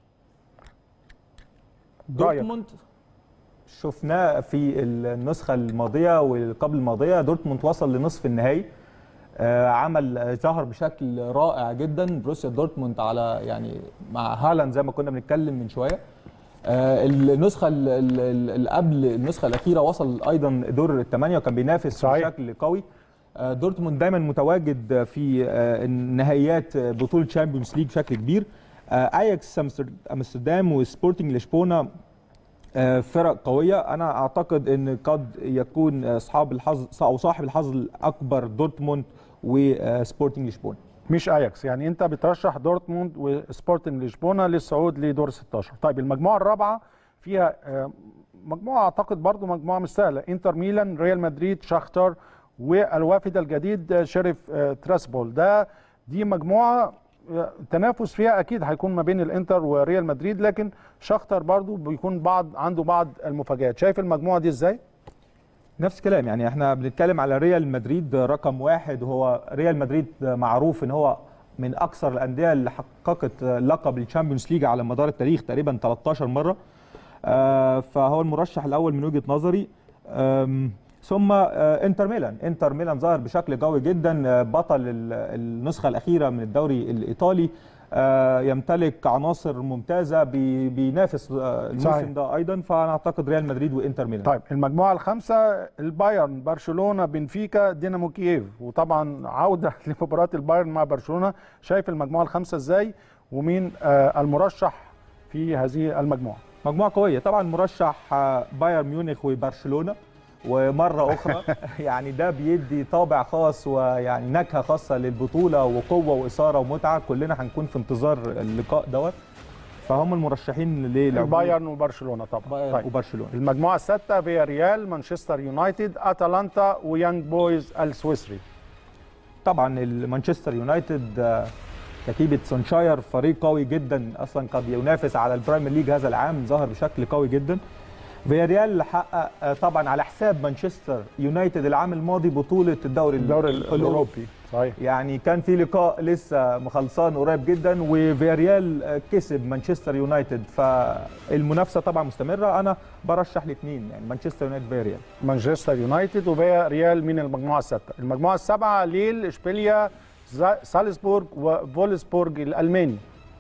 دورتموند شفناه في النسخه الماضيه وقبل الماضيه دورتموند وصل لنصف النهائي عمل ظهر بشكل رائع جدا بروسيا دورتموند على يعني مع هالاند زي ما كنا بنتكلم من شويه النسخه اللي قبل النسخه الاخيره وصل ايضا دور الثمانيه وكان بينافس صحيح. بشكل قوي دورتموند دايما متواجد في نهائيات بطوله تشامبيونز ليج بشكل كبير اياكس امستردام وسبورتنج لشبونه فرق قويه انا اعتقد ان قد يكون اصحاب الحظ او صاحب الحظ الاكبر دورتموند وسبورتنج لشبونه مش اياكس يعني انت بترشح دورتموند وسبورتنج لشبونه للصعود لدور 16 طيب المجموعه الرابعه فيها مجموعه اعتقد برضو مجموعه مش سهله انتر ميلان ريال مدريد شاختار والوافد الجديد شريف تراسبول ده دي مجموعه التنافس فيها اكيد هيكون ما بين الانتر وريال مدريد لكن شختر برضو بيكون بعض عنده بعض المفاجات شايف المجموعه دي ازاي نفس الكلام يعني احنا بنتكلم على ريال مدريد رقم واحد وهو ريال مدريد معروف ان هو من اكثر الانديه اللي حققت لقب الشامبيونز ليج على مدار التاريخ تقريبا 13 مره آه فهو المرشح الاول من وجهه نظري ثم انتر ميلان انتر ميلان ظهر بشكل قوي جدا بطل النسخه الاخيره من الدوري الايطالي يمتلك عناصر ممتازه بينافس الموسم ده ايضا فانا اعتقد ريال مدريد وانتر ميلان طيب المجموعه الخامسه البايرن برشلونه بنفيكا دينامو كييف وطبعا عوده لمباراه البايرن مع برشلونه شايف المجموعه الخامسه ازاي ومين المرشح في هذه المجموعه مجموعه قويه طبعا مرشح بايرن ميونخ وبرشلونه ومره اخرى يعني ده بيدي طابع خاص ويعني نكهه خاصه للبطوله وقوه واثاره ومتعه كلنا هنكون في انتظار اللقاء دوت فهم المرشحين للبايرن وبرشلونه طبعا بايرن طيب. وبرشلونه المجموعه السادسه فيا ريال مانشستر يونايتد اتلانتا ويانج بويز السويسري طبعا مانشستر يونايتد كتيبه سونشاير فريق قوي جدا اصلا قد ينافس على البرايمير ليج هذا العام ظهر بشكل قوي جدا فياريال حقق طبعا على حساب مانشستر يونايتد العام الماضي بطوله الدوري, الدوري الاوروبي صحيح يعني كان في لقاء لسه مخلصان قريب جدا وفياريال كسب مانشستر يونايتد فالمنافسه طبعا مستمره انا برشح الاثنين يعني مانشستر يونايتد فياريال مانشستر يونايتد وفياريال من المجموعه السادسه المجموعه السابعه ليل اشبيليا سالزبورغ وفولسبورغ الالماني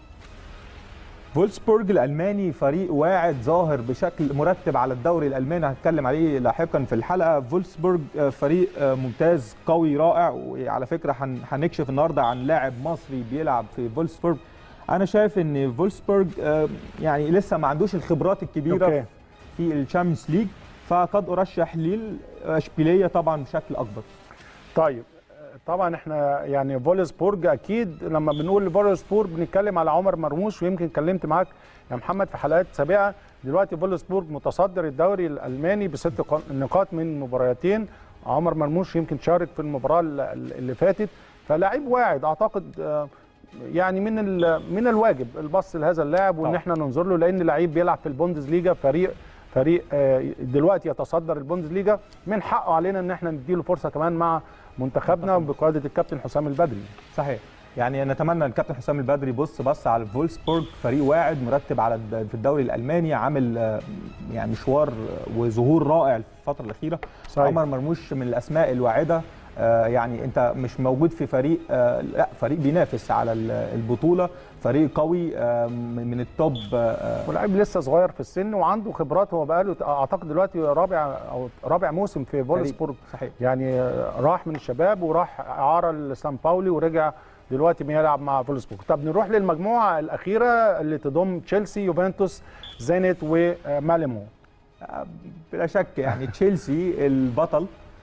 فولسبورج الالماني فريق واعد ظاهر بشكل مرتب على الدوري الالماني هنتكلم عليه لاحقا في الحلقه فولسبورج فريق ممتاز قوي رائع وعلى فكره هنكشف النهارده عن لاعب مصري بيلعب في فولسبورج انا شايف ان فولسبورج يعني لسه ما عندوش الخبرات الكبيره أوكي. في الشامبيونز ليج فقد ارشح للاشبيليه طبعا بشكل اكبر طيب طبعا احنا يعني فولسبورج اكيد لما بنقول فولسبورج بنتكلم على عمر مرموش ويمكن اتكلمت معاك يا محمد في حلقات سابقه دلوقتي فولسبورج متصدر الدوري الالماني بست نقاط من مباراتين عمر مرموش يمكن شارك في المباراه اللي فاتت فلاعب واعد اعتقد يعني من من الواجب البص لهذا اللاعب وان احنا ننظر له لان لعيب بيلعب في البوندز ليجا فريق فريق دلوقتي يتصدر البوندز ليجا من حقه علينا ان احنا نديله فرصه كمان مع منتخبنا بقياده الكابتن حسام البدري صحيح يعني نتمنى الكابتن حسام البدري بص بص على فولسبورج فريق واعد مرتب على في الدوري الالماني عامل يعني مشوار وظهور رائع في الفتره الاخيره صحيح. عمر مرموش من الاسماء الواعده يعني انت مش موجود في فريق لا فريق بينافس على البطوله فريق قوي من التوب ولاعب لسه صغير في السن وعنده خبرات هو بقاله اعتقد دلوقتي رابع او رابع موسم في فولسبورج صحيح يعني راح من الشباب وراح اعاره لسان باولي ورجع دلوقتي بيلعب مع فولسبورج طب نروح للمجموعه الاخيره اللي تضم تشيلسي يوفنتوس زينت وماليمو بلا شك يعني تشيلسي البطل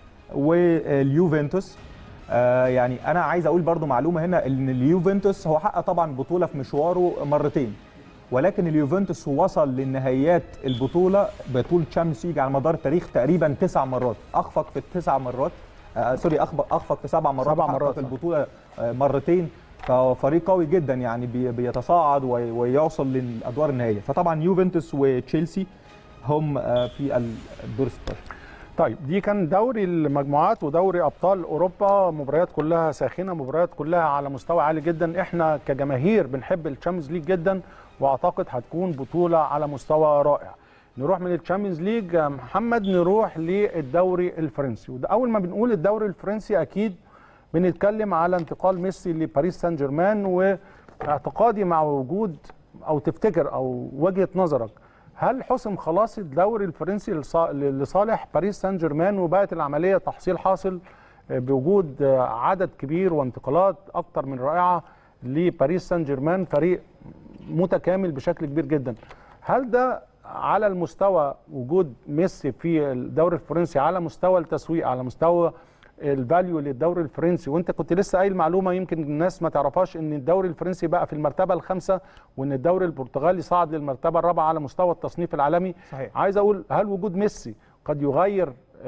واليوفنتوس آه يعني انا عايز اقول برضو معلومه هنا ان اليوفنتوس هو حقق طبعا بطوله في مشواره مرتين ولكن اليوفنتوس وصل لنهائيات البطوله بطوله تشامبيونز ليج على مدار التاريخ تقريبا تسع مرات اخفق في التسع مرات آه سوري اخفق اخفق في سبع مرات سبع مرات في البطوله آه مرتين فهو فريق قوي جدا يعني بي بيتصاعد ويوصل للادوار النهائيه فطبعا يوفنتوس وتشيلسي هم في الدور 16 طيب دي كان دوري المجموعات ودوري ابطال اوروبا مباريات كلها ساخنه مباريات كلها على مستوى عالي جدا احنا كجماهير بنحب الشامبيونز ليج جدا واعتقد هتكون بطوله على مستوى رائع نروح من الشامبيونز ليج محمد نروح للدوري الفرنسي وده اول ما بنقول الدوري الفرنسي اكيد بنتكلم على انتقال ميسي لباريس سان جيرمان واعتقادي مع وجود او تفتكر او وجهه نظرك هل حسم خلاص الدوري الفرنسي لصالح باريس سان جيرمان وبقت العمليه تحصيل حاصل بوجود عدد كبير وانتقالات اكتر من رائعه لباريس سان جيرمان فريق متكامل بشكل كبير جدا هل ده على المستوى وجود ميسي في الدوري الفرنسي على مستوى التسويق على مستوى الفاليو للدوري الفرنسي وانت كنت لسه قايل معلومه يمكن الناس ما تعرفهاش ان الدوري الفرنسي بقى في المرتبه الخامسه وان الدوري البرتغالي صعد للمرتبه الرابعه على مستوى التصنيف العالمي صحيح. عايز اقول هل وجود ميسي قد يغير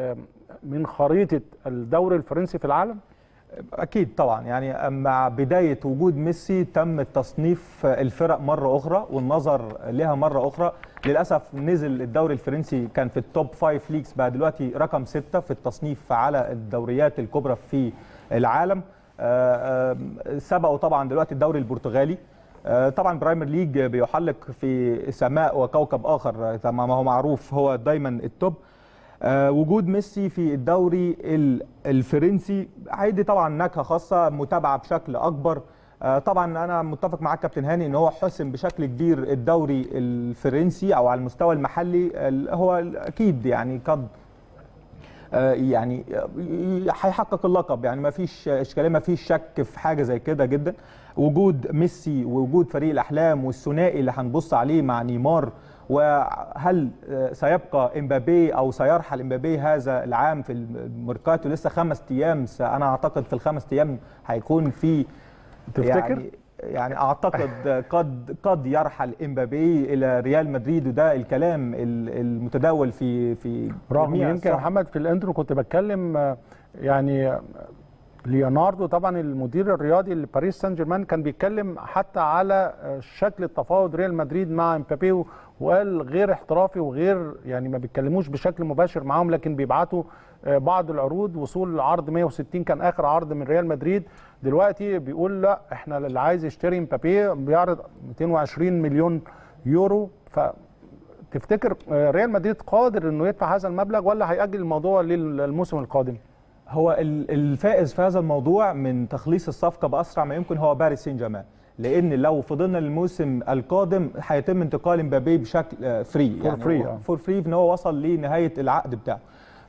من خريطه الدوري الفرنسي في العالم اكيد طبعا يعني مع بدايه وجود ميسي تم تصنيف الفرق مره اخرى والنظر لها مره اخرى للاسف نزل الدوري الفرنسي كان في التوب فايف ليجز بقى دلوقتي رقم ستة في التصنيف على الدوريات الكبرى في العالم سبقوا طبعا دلوقتي الدوري البرتغالي طبعا برايمر ليج بيحلق في سماء وكوكب اخر كما ما هو معروف هو دايما التوب آه وجود ميسي في الدوري الفرنسي هيدي طبعا نكهه خاصه متابعه بشكل اكبر آه طبعا انا متفق معاك كابتن هاني ان هو حسم بشكل كبير الدوري الفرنسي او على المستوى المحلي هو اكيد يعني قد آه يعني هيحقق اللقب يعني ما فيش اشكاليه ما فيش شك في حاجه زي كده جدا وجود ميسي ووجود فريق الاحلام والثنائي اللي هنبص عليه مع نيمار وهل سيبقى امبابي او سيرحل امبابي هذا العام في الميركاتو لسه خمس ايام انا اعتقد في الخمس ايام هيكون في تفتكر يعني يعني اعتقد قد قد يرحل امبابي الى ريال مدريد وده الكلام المتداول في في رغم يمكن محمد في الانترو كنت بتكلم يعني ليوناردو طبعا المدير الرياضي لباريس سان جيرمان كان بيتكلم حتى على شكل التفاوض ريال مدريد مع امبابي وقال غير احترافي وغير يعني ما بيتكلموش بشكل مباشر معاهم لكن بيبعتوا بعض العروض وصول عرض 160 كان اخر عرض من ريال مدريد دلوقتي بيقول لا احنا اللي عايز يشتري امبابي بيعرض 220 مليون يورو ف تفتكر ريال مدريد قادر انه يدفع هذا المبلغ ولا هيأجل الموضوع للموسم القادم؟ هو الفائز في هذا الموضوع من تخليص الصفقه باسرع ما يمكن هو باريس سان جيرمان لان لو فضلنا للموسم القادم هيتم انتقال امبابي بشكل فري فور يعني فري فور فري ان هو وصل لنهايه العقد بتاعه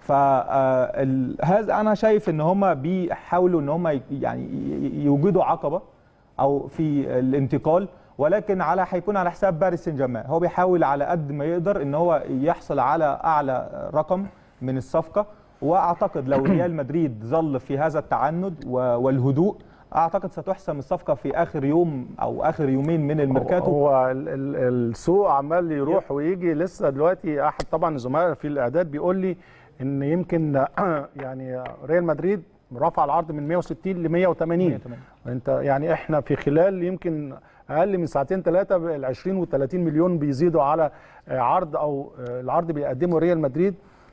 فهذا انا شايف ان هم بيحاولوا ان هم يعني يوجدوا عقبه او في الانتقال ولكن على هيكون على حساب باريس سان جيرمان هو بيحاول على قد ما يقدر ان هو يحصل على اعلى رقم من الصفقه واعتقد لو ريال مدريد ظل في هذا التعند والهدوء اعتقد ستحسم الصفقه في اخر يوم او اخر يومين من الميركاتو هو السوق عمال يروح ويجي لسه دلوقتي احد طبعا الزملاء في الاعداد بيقول لي ان يمكن يعني ريال مدريد رفع العرض من 160 ل 180 انت يعني احنا في خلال يمكن اقل من ساعتين ثلاثه ال 20 وال 30 مليون بيزيدوا على عرض او العرض بيقدمه ريال مدريد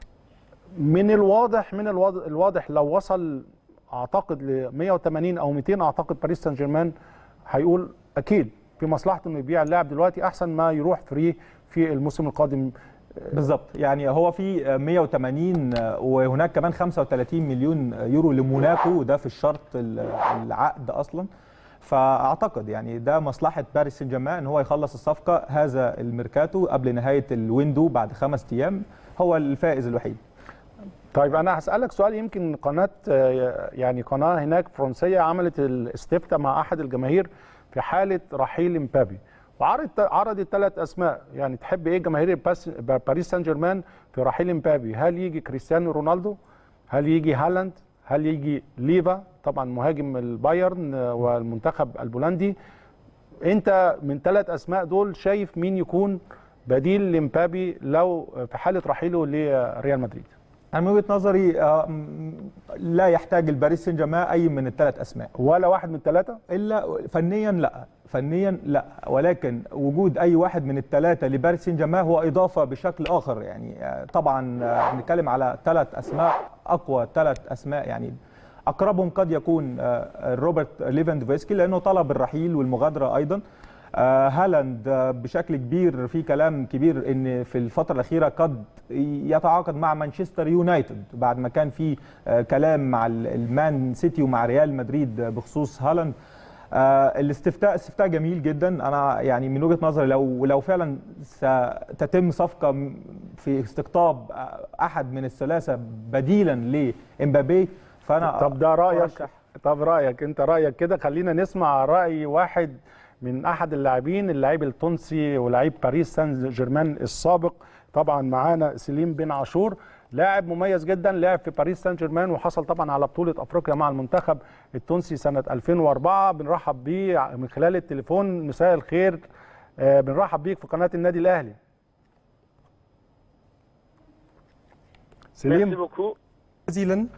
من الواضح من الواضح, الواضح لو وصل اعتقد ل 180 او 200 اعتقد باريس سان جيرمان هيقول اكيد في مصلحته انه يبيع اللاعب دلوقتي احسن ما يروح فري في الموسم القادم بالظبط يعني هو في 180 وهناك كمان 35 مليون يورو لموناكو وده في الشرط العقد اصلا فاعتقد يعني ده مصلحه باريس سان جيرمان ان هو يخلص الصفقه هذا الميركاتو قبل نهايه الويندو بعد خمس ايام هو الفائز الوحيد طيب انا هسالك سؤال يمكن قناه يعني قناه هناك فرنسيه عملت الاستفتاء مع احد الجماهير في حاله رحيل امبابي وعرضت عرضت ثلاث اسماء يعني تحب ايه جماهير باريس سان جيرمان في رحيل امبابي هل يجي كريستيانو رونالدو هل يجي هالاند هل يجي ليفا طبعا مهاجم البايرن والمنتخب البولندي انت من ثلاث اسماء دول شايف مين يكون بديل لمبابي لو في حاله رحيله لريال مدريد انا من وجهه نظري لا يحتاج الباريس سان جيرمان اي من الثلاث اسماء ولا واحد من الثلاثه الا فنيا لا فنيا لا ولكن وجود اي واحد من الثلاثه لباريس سان جيرمان هو اضافه بشكل اخر يعني طبعا بنتكلم على ثلاث اسماء اقوى ثلاث اسماء يعني اقربهم قد يكون روبرت ليفاندوفسكي لانه طلب الرحيل والمغادره ايضا هالاند بشكل كبير في كلام كبير ان في الفتره الاخيره قد يتعاقد مع مانشستر يونايتد بعد ما كان في كلام مع المان سيتي ومع ريال مدريد بخصوص هالاند الاستفتاء استفتاء جميل جدا انا يعني من وجهه نظري لو لو فعلا ستتم صفقه في استقطاب احد من الثلاثه بديلا لامبابي فانا طب ده رايك طب رايك انت رايك كده خلينا نسمع راي واحد من احد اللاعبين اللاعب التونسي ولاعيب باريس سان جيرمان السابق طبعا معانا سليم بن عاشور لاعب مميز جدا لعب في باريس سان جيرمان وحصل طبعا على بطوله افريقيا مع المنتخب التونسي سنه 2004 بنرحب بيه من خلال التليفون مساء الخير آه بنرحب بيك في قناه النادي الاهلي سليم جزيلا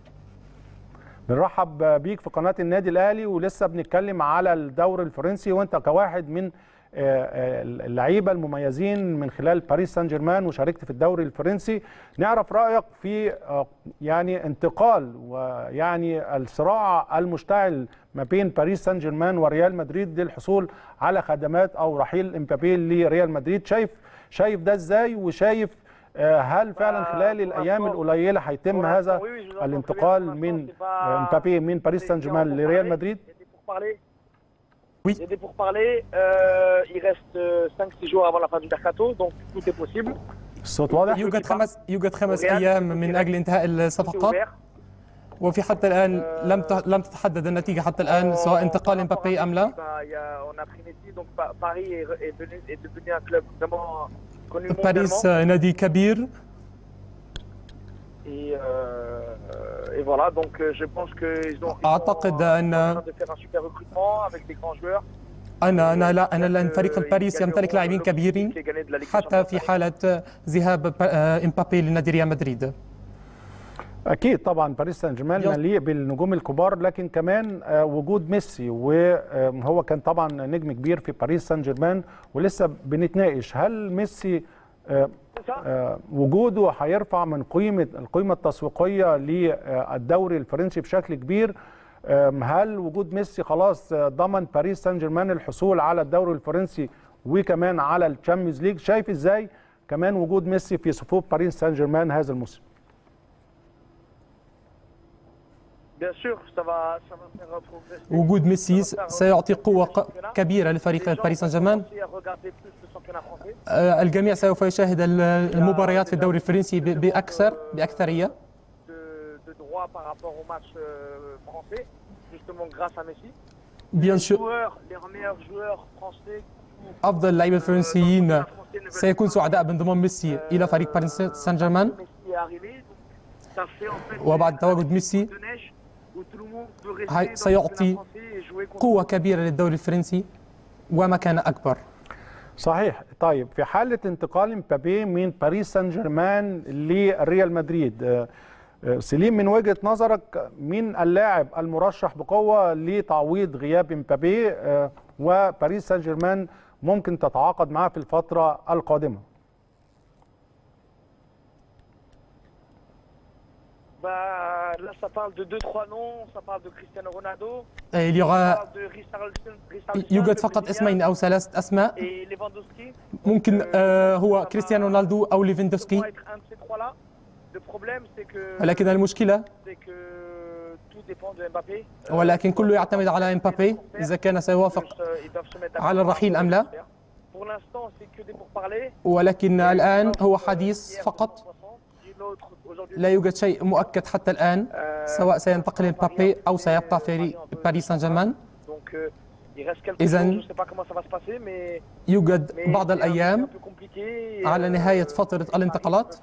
بنرحب بيك في قناه النادي الاهلي ولسه بنتكلم على الدوري الفرنسي وانت كواحد من اللعيبه المميزين من خلال باريس سان جيرمان وشاركت في الدوري الفرنسي نعرف رايك في يعني انتقال ويعني الصراع المشتعل ما بين باريس سان جيرمان وريال مدريد للحصول على خدمات او رحيل امبابي لريال مدريد شايف شايف ده ازاي وشايف هل فعلا خلال الايام القليله هيتم هذا الانتقال من امبابي من باريس سان جيرمان لريال مدريد Oui. Il y a des pourparlers. Euh, il reste 5-6 jours avant la fin du mercato, donc tout est possible. الصوت واضح يوجد خمس يوجد خمس ايام من اجل انتهاء الصفقات وفي حتى الان لم لم تتحدد النتيجه حتى الان سواء انتقال امبابي ام لا باريس نادي كبير Et, euh, et voilà, donc je pense qu'ils ont, ils أعتقد أن en train de faire un super recrutement avec des grands joueurs. أنا أنا لا أنا الآن فريق باريس يمتلك لاعبين كبيرين حتى في حالة ذهاب إمبابي لنادي ريال مدريد. اكيد طبعا باريس سان جيرمان مليء بالنجوم الكبار لكن كمان وجود ميسي وهو كان طبعا نجم كبير في باريس سان جيرمان ولسه بنتناقش هل ميسي وجوده هيرفع من قيمه القيمه التسويقيه للدوري الفرنسي بشكل كبير هل وجود ميسي خلاص ضمن باريس سان جيرمان الحصول على الدوري الفرنسي وكمان على الشامبيونز ليج شايف ازاي كمان وجود ميسي في صفوف باريس سان جيرمان هذا الموسم وجود ميسي سيعطي قوة كبيرة لفريق باريس سان جيرمان الجميع سوف يشاهد المباريات في الدوري الفرنسي بأكثر بأكثرية بيان أفضل اللعيبة الفرنسيين سيكون سعداء بانضمام ميسي إلى فريق باريس سان جيرمان وبعد تواجد ميسي سيعطي قوة كبيرة للدوري الفرنسي ومكانة أكبر صحيح طيب في حالة انتقال مبابي من باريس سان جيرمان لريال مدريد سليم من وجهة نظرك مين اللاعب المرشح بقوة لتعويض غياب مبابي وباريس سان جيرمان ممكن تتعاقد معاه في الفترة القادمة Bah, là, ça parle de 2-3 noms. Ça parle de Cristiano Ronaldo. Il y aura يوجد فقط اسمين أو ثلاثة أسماء ممكن آه هو كريستيانو رونالدو أو ليفاندوسكي ولكن المشكلة ولكن كله يعتمد على امبابي إذا كان سيوافق على الرحيل أم لا ولكن الآن هو حديث فقط لا يوجد شيء مؤكد حتى الآن سواء سينتقل مبابي أو سيبقى في باريس سان جيرمان إذا يوجد بعض الأيام على نهاية فترة الانتقالات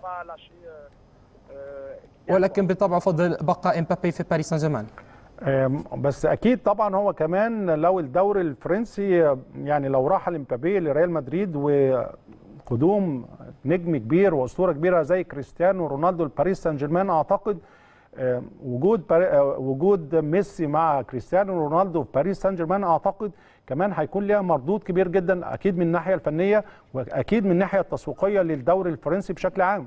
ولكن بالطبع أفضل بقاء امبابي في باريس سان جيرمان بس اكيد طبعا هو كمان لو الدوري الفرنسي يعني لو راح امبابي لريال مدريد وقدوم نجم كبير واسطوره كبيره زي كريستيانو رونالدو لباريس سان جيرمان اعتقد وجود وجود ميسي مع كريستيانو رونالدو في باريس سان جيرمان اعتقد كمان هيكون ليها مردود كبير جدا اكيد من الناحيه الفنيه واكيد من الناحيه التسويقيه للدوري الفرنسي بشكل عام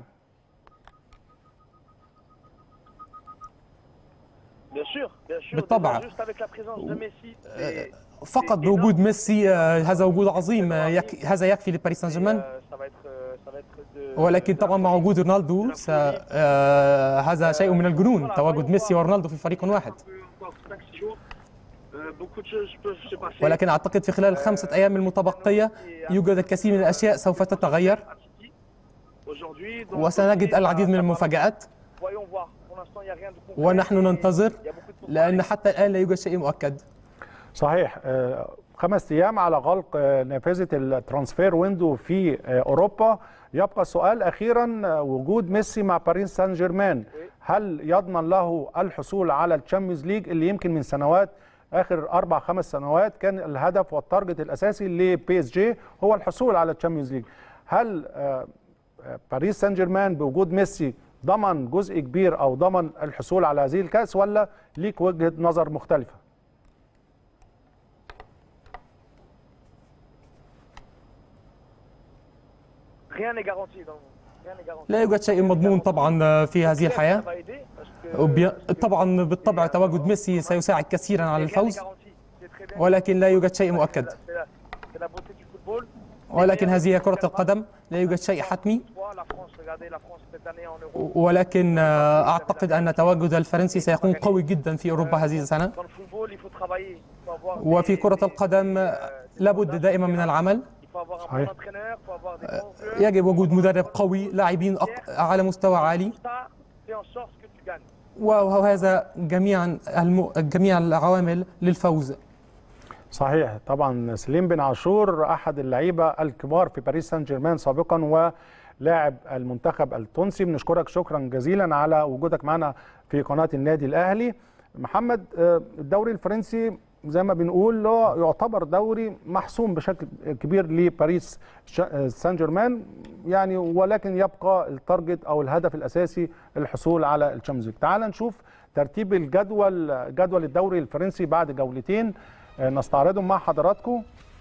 بالطبع فقط بوجود ميسي هذا وجود عظيم هذا يكفي لباريس سان جيرمان ولكن طبعا مع وجود رونالدو هذا شيء من الجنون تواجد ميسي ورونالدو في فريق واحد ولكن اعتقد في خلال الخمسه ايام المتبقيه يوجد الكثير من الاشياء سوف تتغير وسنجد العديد من المفاجات ونحن ننتظر لأن حتى الآن لا يوجد شيء مؤكد صحيح خمس أيام على غلق نافذة الترانسفير ويندو في أوروبا يبقى السؤال أخيرا وجود ميسي مع باريس سان جيرمان هل يضمن له الحصول على الشامبيونز ليج اللي يمكن من سنوات اخر اربع خمس سنوات كان الهدف والتارجت الاساسي لبي اس جي هو الحصول على الشامبيونز ليج هل باريس سان جيرمان بوجود ميسي ضمن جزء كبير او ضمن الحصول على هذه الكاس ولا ليك وجهه نظر مختلفه لا يوجد شيء مضمون طبعا في هذه الحياة طبعا بالطبع تواجد ميسي سيساعد كثيرا على الفوز ولكن لا يوجد شيء مؤكد ولكن هذه كرة القدم لا يوجد شيء حتمي ولكن أعتقد أن تواجد الفرنسي سيكون قوي جدا في أوروبا هذه السنة وفي كرة القدم لابد دائما من العمل صحيح يجب وجود مدرب قوي لاعبين على مستوى عالي وهذا جميعا الم... جميع العوامل للفوز صحيح طبعا سليم بن عاشور احد اللعيبه الكبار في باريس سان جيرمان سابقا ولاعب المنتخب التونسي بنشكرك شكرا جزيلا على وجودك معنا في قناه النادي الاهلي محمد الدوري الفرنسي زي ما بنقول له يعتبر دوري محسوم بشكل كبير لباريس سان جيرمان يعني ولكن يبقى التارجت او الهدف الاساسي الحصول على الشامبيونز ليج تعال نشوف ترتيب الجدول جدول الدوري الفرنسي بعد جولتين نستعرضهم مع حضراتكم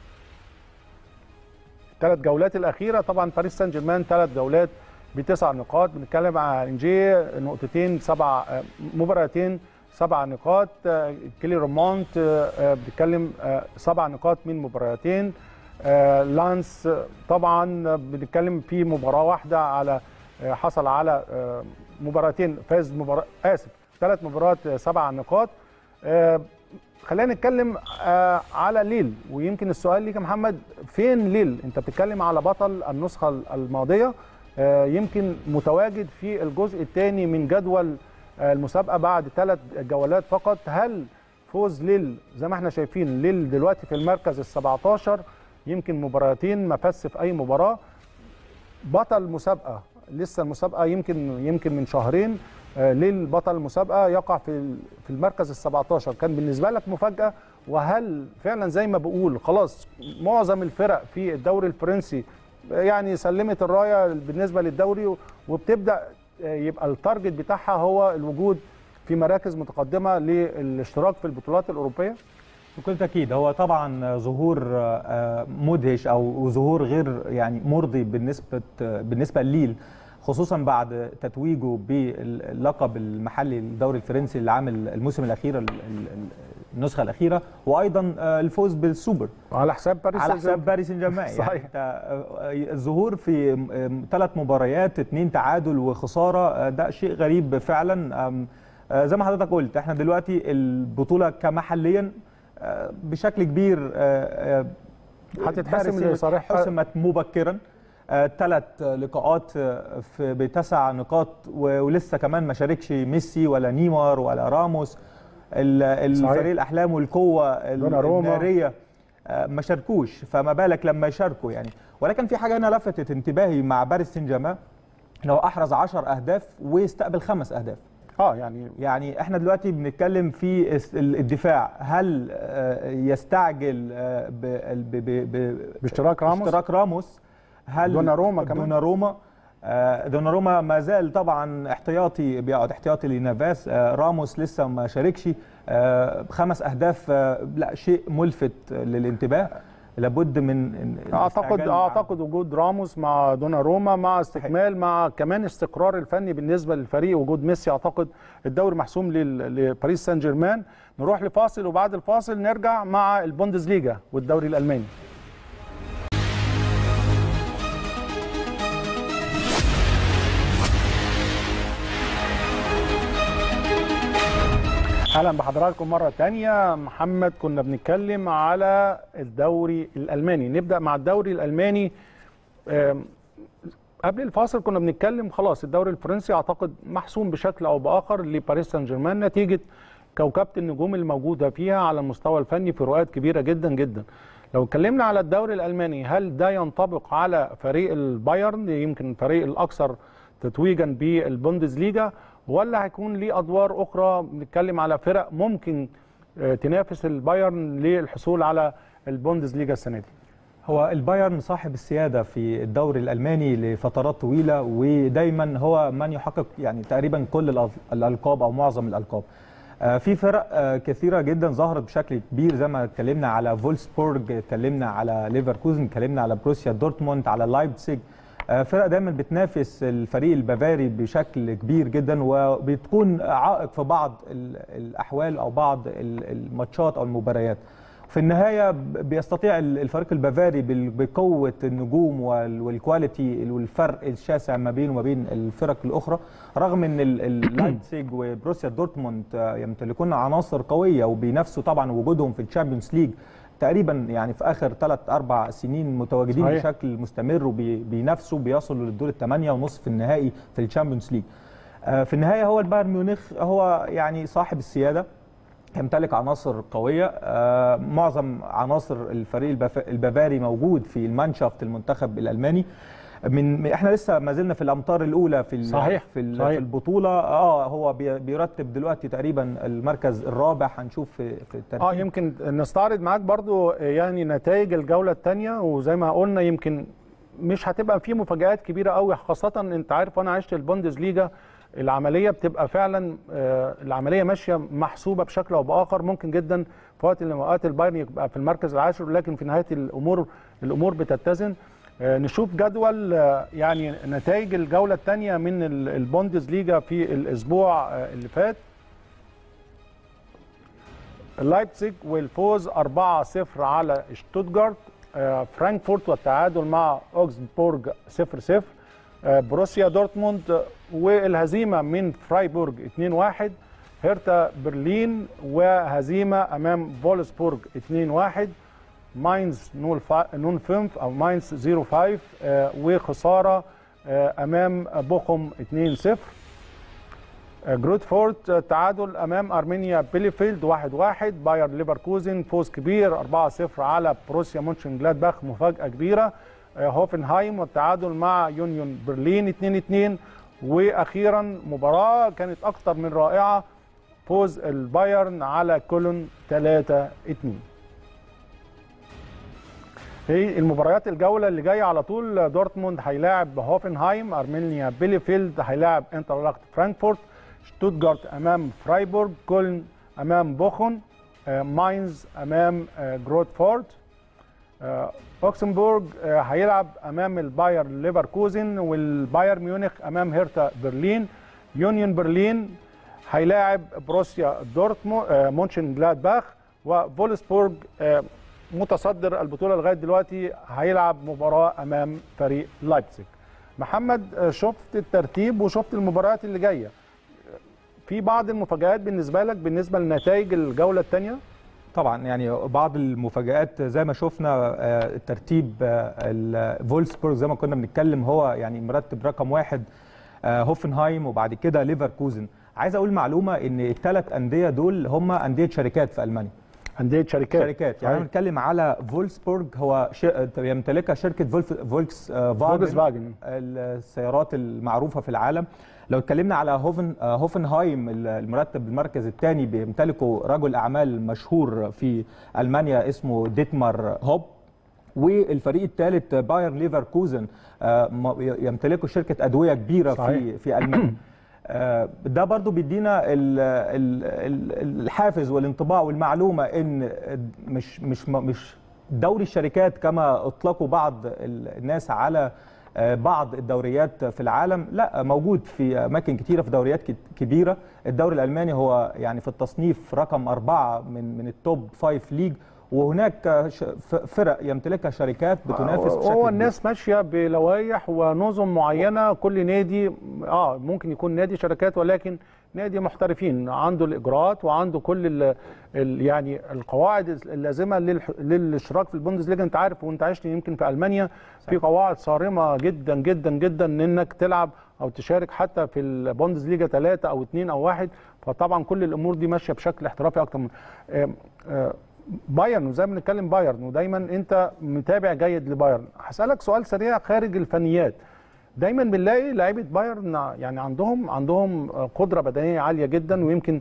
الثلاث جولات الاخيره طبعا باريس سان جيرمان ثلاث جولات بتسع نقاط بنتكلم عن انجي نقطتين سبع مباراتين سبع نقاط كيلي رومونت بنتكلم سبع نقاط من مباراتين لانس طبعا بنتكلم في مباراه واحده على حصل على مباراتين فاز مباراه اسف ثلاث مباريات سبع نقاط خلينا نتكلم على ليل ويمكن السؤال ليك يا محمد فين ليل انت بتتكلم على بطل النسخه الماضيه يمكن متواجد في الجزء الثاني من جدول المسابقه بعد ثلاث جولات فقط هل فوز ليل زي ما احنا شايفين ليل دلوقتي في المركز ال 17 يمكن مباراتين ما فاز في اي مباراه بطل مسابقه لسه المسابقه يمكن يمكن من شهرين ليل بطل المسابقه يقع في في المركز ال 17 كان بالنسبه لك مفاجاه وهل فعلا زي ما بقول خلاص معظم الفرق في الدوري الفرنسي يعني سلمت الرايه بالنسبه للدوري وبتبدا يبقى التارجت بتاعها هو الوجود في مراكز متقدمه للاشتراك في البطولات الاوروبيه بكل تاكيد هو طبعا ظهور مدهش او ظهور غير يعني مرضي بالنسبه بالنسبه لليل خصوصا بعد تتويجه باللقب المحلي للدوري الفرنسي العام الموسم الاخير النسخه الاخيره وايضا الفوز بالسوبر على حساب باريس على حساب باريس سان جيرمان صحيح يعني الظهور في ثلاث مباريات اثنين تعادل وخساره ده شيء غريب فعلا زي ما حضرتك قلت احنا دلوقتي البطوله كمحليا بشكل كبير هتتحسم لصالح حسمت مبكرا ثلاث لقاءات في بتسع نقاط ولسه كمان ما شاركش ميسي ولا نيمار ولا راموس الفريق الاحلام والقوه الناريه ما شاركوش فما بالك لما يشاركوا يعني ولكن في حاجه هنا لفتت انتباهي مع باريس سان جيرمان لو احرز 10 اهداف واستقبل خمس اهداف اه يعني يعني احنا دلوقتي بنتكلم في الدفاع هل يستعجل باشتراك راموس اشتراك راموس هل دوناروما كمان دوناروما آه دوناروما ما زال طبعا احتياطي بيقعد احتياطي لنافاس آه راموس لسه ما شاركش آه خمس اهداف لا شيء ملفت للانتباه لابد من اعتقد اعتقد وجود راموس مع دوناروما مع استكمال مع كمان استقرار الفني بالنسبه للفريق وجود ميسي اعتقد الدوري محسوم لباريس سان جيرمان نروح لفاصل وبعد الفاصل نرجع مع البوندسليجا والدوري الالماني اهلا بحضراتكم مره تانية محمد كنا بنتكلم على الدوري الالماني نبدا مع الدوري الالماني قبل الفاصل كنا بنتكلم خلاص الدوري الفرنسي اعتقد محسوم بشكل او باخر لباريس سان جيرمان نتيجه كوكبه النجوم الموجوده فيها على المستوى الفني فروقات كبيره جدا جدا لو اتكلمنا على الدوري الالماني هل ده ينطبق على فريق البايرن يمكن الفريق الاكثر تتويجا بالبوندسليجا ولا هيكون ليه ادوار اخرى بنتكلم على فرق ممكن تنافس البايرن للحصول على البوندسليجا السنه دي هو البايرن صاحب السياده في الدوري الالماني لفترات طويله ودايما هو من يحقق يعني تقريبا كل الالقاب او معظم الالقاب في فرق كثيره جدا ظهرت بشكل كبير زي ما اتكلمنا على فولسبورج اتكلمنا على ليفركوزن اتكلمنا على بروسيا دورتموند على لايبزيج فرق دايما بتنافس الفريق البافاري بشكل كبير جدا وبتكون عائق في بعض الاحوال او بعض الماتشات او المباريات في النهايه بيستطيع الفريق البافاري بقوه النجوم والكواليتي والفرق الشاسع ما بينه وما بين الفرق الاخرى رغم ان اللايبزيج وبروسيا دورتموند يمتلكون عناصر قويه وبينافسوا طبعا وجودهم في الشامبيونز ليج تقريبا يعني في اخر ثلاث اربع سنين متواجدين صحيح. بشكل مستمر وبينافسوا بيصلوا للدور الثمانيه ونصف النهائي في الشامبيونز ليج. في النهايه هو البايرن ميونخ هو يعني صاحب السياده يمتلك عناصر قويه معظم عناصر الفريق البافاري موجود في المانشافت المنتخب الالماني من احنا لسه ما زلنا في الامتار الاولى في صحيح. في, صحيح. في البطوله اه هو بيرتب دلوقتي تقريبا المركز الرابع هنشوف في في الترتيب اه يمكن نستعرض معاك برضو يعني نتائج الجوله الثانيه وزي ما قلنا يمكن مش هتبقى في مفاجات كبيره قوي خاصه انت عارف وانا عشت البوندز ليجا العمليه بتبقى فعلا العمليه ماشيه محسوبه بشكل او باخر ممكن جدا في وقت من الاوقات البايرن يبقى في المركز العاشر لكن في نهايه الامور الامور بتتزن نشوف جدول يعني نتائج الجوله الثانيه من البوندز ليجا في الاسبوع اللي فات لايبزيج والفوز 4-0 على شتوتجارت فرانكفورت والتعادل مع اوكسبورج 0-0 بروسيا دورتموند والهزيمه من فرايبورج 2-1 هيرتا برلين وهزيمه امام فولسبورج 2-1 ماينز نون فينف او ماينز 05 وخساره امام بوخم 2-0 جروتفورد تعادل امام ارمينيا بيليفيلد 1-1 باير ليفركوزن فوز كبير 4-0 على بروسيا مونشن جلادباخ مفاجاه كبيره هوفنهايم والتعادل مع يونيون برلين 2-2 واخيرا مباراه كانت اكثر من رائعه فوز البايرن على كولون 3-2 في المباريات الجوله اللي جايه على طول دورتموند هيلاعب هوفنهايم ارمينيا بيليفيلد هيلاعب انترلاخت فرانكفورت شتوتجارت امام فرايبورغ كولن امام بوخن ماينز امام جروتفورد اوكسنبورج هيلعب امام الباير ليفركوزن والباير ميونخ امام هيرتا برلين يونيون برلين هيلاعب بروسيا دورتموند مونشن جلادباخ وفولسبورج متصدر البطوله لغايه دلوقتي هيلعب مباراه امام فريق لايبزيج محمد شفت الترتيب وشفت المباريات اللي جايه في بعض المفاجآت بالنسبه لك بالنسبه لنتائج الجوله الثانيه طبعا يعني بعض المفاجآت زي ما شفنا ترتيب فولسبورغ زي ما كنا بنتكلم هو يعني مرتب رقم واحد هوفنهايم وبعد كده ليفركوزن عايز اقول معلومه ان الثلاث انديه دول هم انديه شركات في المانيا انديه شركات شركات يعني بنتكلم على فولسبورغ هو ش... يمتلكها شركه فولف... فولكس فاجن, فاجن السيارات المعروفه في العالم لو اتكلمنا على هوفن هوفنهايم المرتب المركز الثاني بيمتلكه رجل اعمال مشهور في المانيا اسمه ديتمار هوب والفريق الثالث باير ليفركوزن يمتلكه شركه ادويه كبيره صحيح. في في المانيا ده برضو بيدينا الحافز والانطباع والمعلومه ان مش مش مش دوري الشركات كما اطلقوا بعض الناس على بعض الدوريات في العالم لا موجود في اماكن كثيره في دوريات كبيره الدوري الالماني هو يعني في التصنيف رقم أربعة من من التوب فايف ليج وهناك فرق يمتلكها شركات بتنافس بشكل هو الناس ماشيه بلوائح ونظم معينه كل نادي اه ممكن يكون نادي شركات ولكن نادي محترفين عنده الاجراءات وعنده كل ال ال يعني القواعد اللازمه للاشتراك في البوندسليجا انت عارف وانت عشت يمكن في المانيا في قواعد صارمه جدا جدا جدا انك تلعب او تشارك حتى في البوندسليجا ثلاثه او اثنين او واحد فطبعا كل الامور دي ماشيه بشكل احترافي اكتر من آه آه بايرن وزي ما بنتكلم بايرن ودايما انت متابع جيد لبايرن هسالك سؤال سريع خارج الفنيات دايما بنلاقي لعيبه بايرن يعني عندهم عندهم قدره بدنيه عاليه جدا ويمكن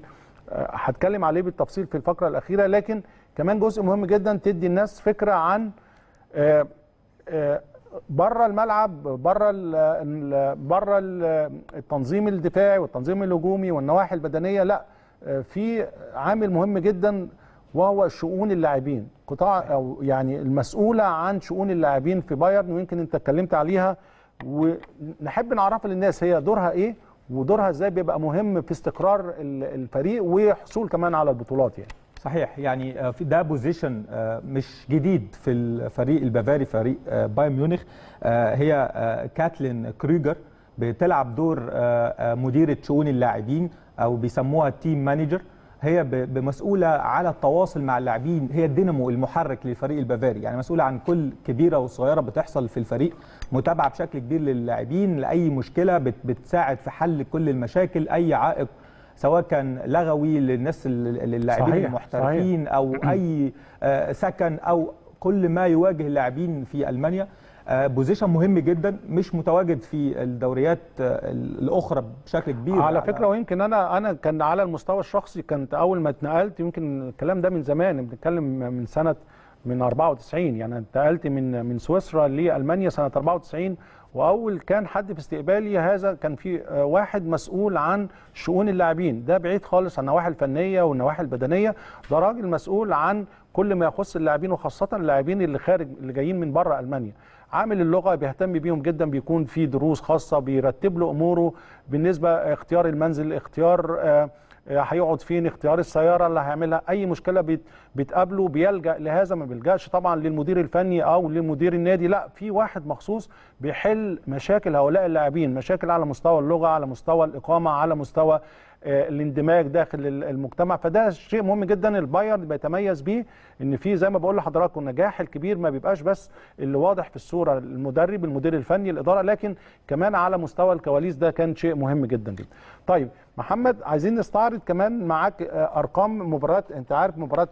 هتكلم عليه بالتفصيل في الفقره الاخيره لكن كمان جزء مهم جدا تدي الناس فكره عن بره الملعب بره بره التنظيم الدفاعي والتنظيم الهجومي والنواحي البدنيه لا في عامل مهم جدا وهو شؤون اللاعبين قطاع او يعني المسؤوله عن شؤون اللاعبين في بايرن ويمكن انت اتكلمت عليها ونحب نعرفها للناس هي دورها ايه ودورها ازاي بيبقى مهم في استقرار الفريق وحصول كمان على البطولات يعني صحيح يعني في ده بوزيشن مش جديد في الفريق البافاري فريق بايرن ميونخ هي كاتلين كريجر بتلعب دور مديره شؤون اللاعبين او بيسموها تيم مانجر هي بمسؤوله على التواصل مع اللاعبين هي الدينامو المحرك للفريق البافاري يعني مسؤوله عن كل كبيره وصغيره بتحصل في الفريق متابعه بشكل كبير للاعبين لاي مشكله بتساعد في حل كل المشاكل اي عائق سواء كان لغوي للناس للاعبين المحترفين صحيح. او اي سكن او كل ما يواجه اللاعبين في المانيا بوزيشن مهم جدا مش متواجد في الدوريات الاخرى بشكل كبير على فكره ويمكن انا انا كان على المستوى الشخصي كنت اول ما اتنقلت يمكن الكلام ده من زمان بنتكلم من سنه من 94 يعني انتقلت من من سويسرا لالمانيا سنه 94 واول كان حد في استقبالي هذا كان في واحد مسؤول عن شؤون اللاعبين ده بعيد خالص عن النواحي الفنيه والنواحي البدنيه ده راجل مسؤول عن كل ما يخص اللاعبين وخاصه اللاعبين اللي خارج اللي جايين من بره المانيا عامل اللغه بيهتم بيهم جدا بيكون في دروس خاصه بيرتب له اموره بالنسبه اختيار المنزل اختيار هيقعد فين اختيار السياره اللي هيعملها اي مشكله بتقابله بيلجا لهذا ما بيلجاش طبعا للمدير الفني او لمدير النادي لا في واحد مخصوص بيحل مشاكل هؤلاء اللاعبين مشاكل على مستوى اللغه على مستوى الاقامه على مستوى الاندماج داخل المجتمع فده شيء مهم جدا البايرن بيتميز بيه ان في زي ما بقول لحضراتكم النجاح الكبير ما بيبقاش بس اللي واضح في الصوره المدرب المدير الفني الاداره لكن كمان على مستوى الكواليس ده كان شيء مهم جدا جدا طيب محمد عايزين نستعرض كمان معاك ارقام مباراه انت عارف مباراه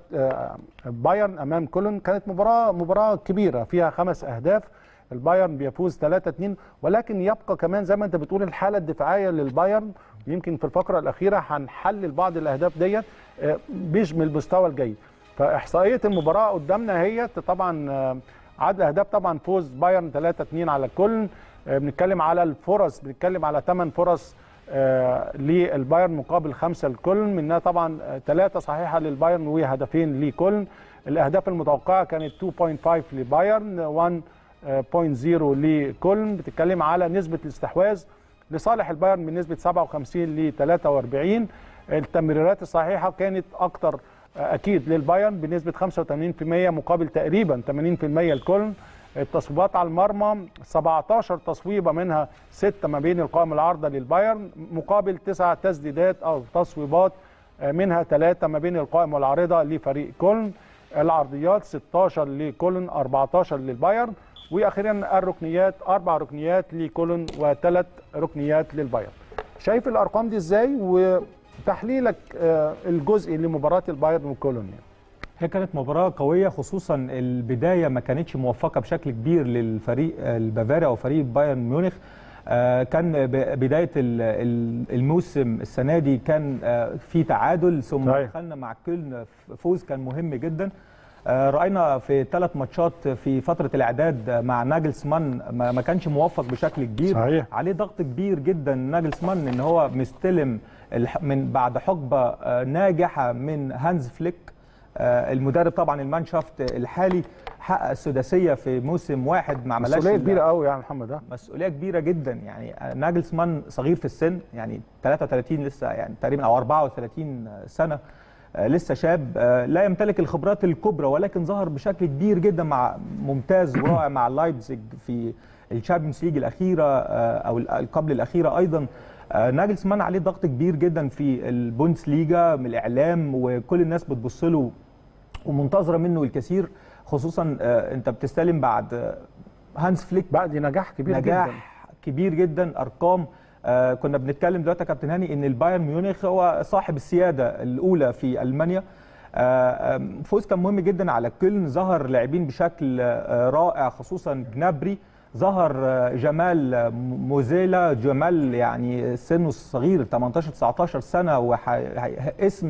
بايرن امام كولن كانت مباراه مباراه كبيره فيها خمس اهداف البايرن بيفوز 3 2 ولكن يبقى كمان زي ما انت بتقول الحاله الدفاعيه للبايرن يمكن في الفقره الاخيره هنحلل بعض الاهداف ديت مش من المستوى الجيد فاحصائيه المباراه قدامنا هي طبعا عدد اهداف طبعا فوز بايرن 3 2 على الكل بنتكلم على الفرص بنتكلم على 8 فرص للبايرن مقابل خمسه لكل منها طبعا ثلاثه صحيحه للبايرن وهدفين لكل الاهداف المتوقعه كانت 2.5 لبايرن 1.0 لكولن بتتكلم على نسبه الاستحواذ لصالح البايرن من نسبه 57 ل 43 التمريرات الصحيحه كانت اكتر اكيد للبايرن بنسبه 85% مقابل تقريبا 80% لكولن التصويبات على المرمى 17 تصويبه منها 6 ما بين القائم العارضه للبايرن مقابل 9 تسديدات او تصويبات منها 3 ما بين القائم والعارضه لفريق كولن العرضيات 16 لكولن 14 للبايرن واخيرا الركنيات اربع ركنيات لكولن وثلاث ركنيات للبايرن شايف الارقام دي ازاي وتحليلك الجزء لمباراه البايرن وكولن يعني. هي كانت مباراة قوية خصوصا البداية ما كانتش موفقة بشكل كبير للفريق البافاري أو فريق بايرن ميونخ كان بداية الموسم السنة دي كان في تعادل ثم دخلنا مع كل فوز كان مهم جدا راينا في ثلاث ماتشات في فتره الاعداد مع ناجلسمان ما كانش موفق بشكل كبير صحيح. عليه ضغط كبير جدا ناجلسمان ان هو مستلم من بعد حقبه ناجحه من هانز فليك المدرب طبعا المانشافت الحالي حقق السداسيه في موسم واحد مع ملاش مسؤوليه كبيره قوي يا محمد مسؤوليه كبيره جدا يعني ناجلسمان صغير في السن يعني 33 لسه يعني تقريبا او 34 سنه لسه شاب لا يمتلك الخبرات الكبرى ولكن ظهر بشكل كبير جدا مع ممتاز ورائع مع لايبزيج في الشامبيونز ليج الاخيره او قبل الاخيره ايضا ناجلسمان عليه ضغط كبير جدا في البوندس ليجا من الاعلام وكل الناس بتبص له ومنتظره منه الكثير خصوصا انت بتستلم بعد هانس فليك بعد نجاح كبير نجاح جدا كبير جدا ارقام آه كنا بنتكلم دلوقتي يا كابتن هاني ان البايرن ميونخ هو صاحب السياده الاولى في المانيا آه فوز كان مهم جدا على كولن ظهر لاعبين بشكل آه رائع خصوصا جنابري ظهر جمال موزيلا جمال يعني سنه صغير 18 19 سنه واسم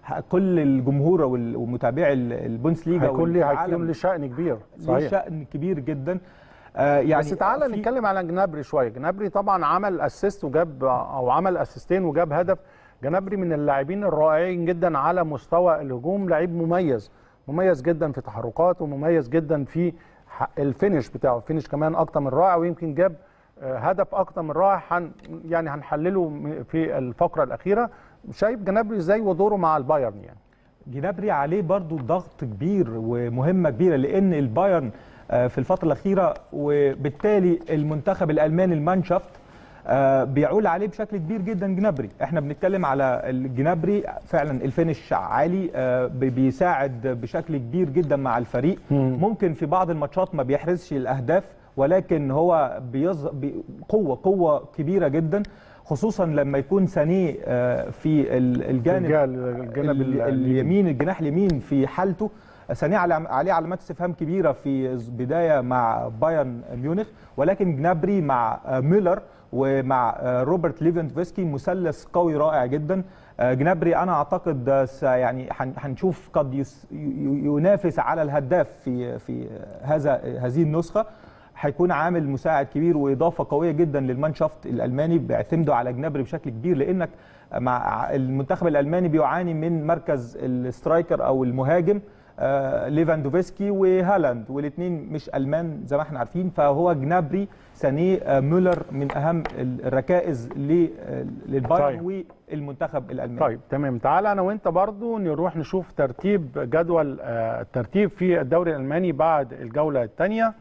كل الجمهور ومتابعي البوندسليجا هيكون ليه هيكون ليه شأن كبير صحيح ليه شأن كبير جدا آه يعني بس تعالى نتكلم على جنابري شويه جنابري طبعا عمل اسيست وجاب او عمل اسيستين وجاب هدف جنابري من اللاعبين الرائعين جدا على مستوى الهجوم لعيب مميز مميز جدا في تحركاته ومميز جدا في الفينش بتاعه الفينش كمان اكتر من رائع ويمكن جاب هدف اكتر من رائع حن يعني هنحلله في الفقره الاخيره شايف جنابري ازاي ودوره مع البايرن يعني جنابري عليه برضو ضغط كبير ومهمه كبيره لان البايرن في الفتره الاخيره وبالتالي المنتخب الالماني المانشافت بيعول عليه بشكل كبير جدا جنابري احنا بنتكلم على الجنابري فعلا الفينش عالي بيساعد بشكل كبير جدا مع الفريق ممكن في بعض الماتشات ما بيحرزش الاهداف ولكن هو بيظ... قوه قوه كبيره جدا خصوصا لما يكون سانيه في الجانب الجانب اليمين الجناح اليمين في حالته سانيه عليه علامات استفهام كبيره في بدايه مع بايرن ميونخ ولكن جنابري مع ميلر ومع روبرت ليفندفسكي مثلث قوي رائع جدا جنابري انا اعتقد يعني هنشوف قد ينافس على الهداف في في هذا هذه النسخه هيكون عامل مساعد كبير واضافه قويه جدا للمانشافت الالماني بيعتمدوا على جنابري بشكل كبير لانك مع المنتخب الالماني بيعاني من مركز السترايكر او المهاجم آه ليفاندوفسكي وهالاند والاثنين مش المان زي ما احنا عارفين فهو جنابري سانيه آه مولر من اهم الركائز للبايرن طيب. والمنتخب الالماني طيب تمام تعال انا وانت برضو نروح نشوف ترتيب جدول آه الترتيب في الدوري الالماني بعد الجوله الثانيه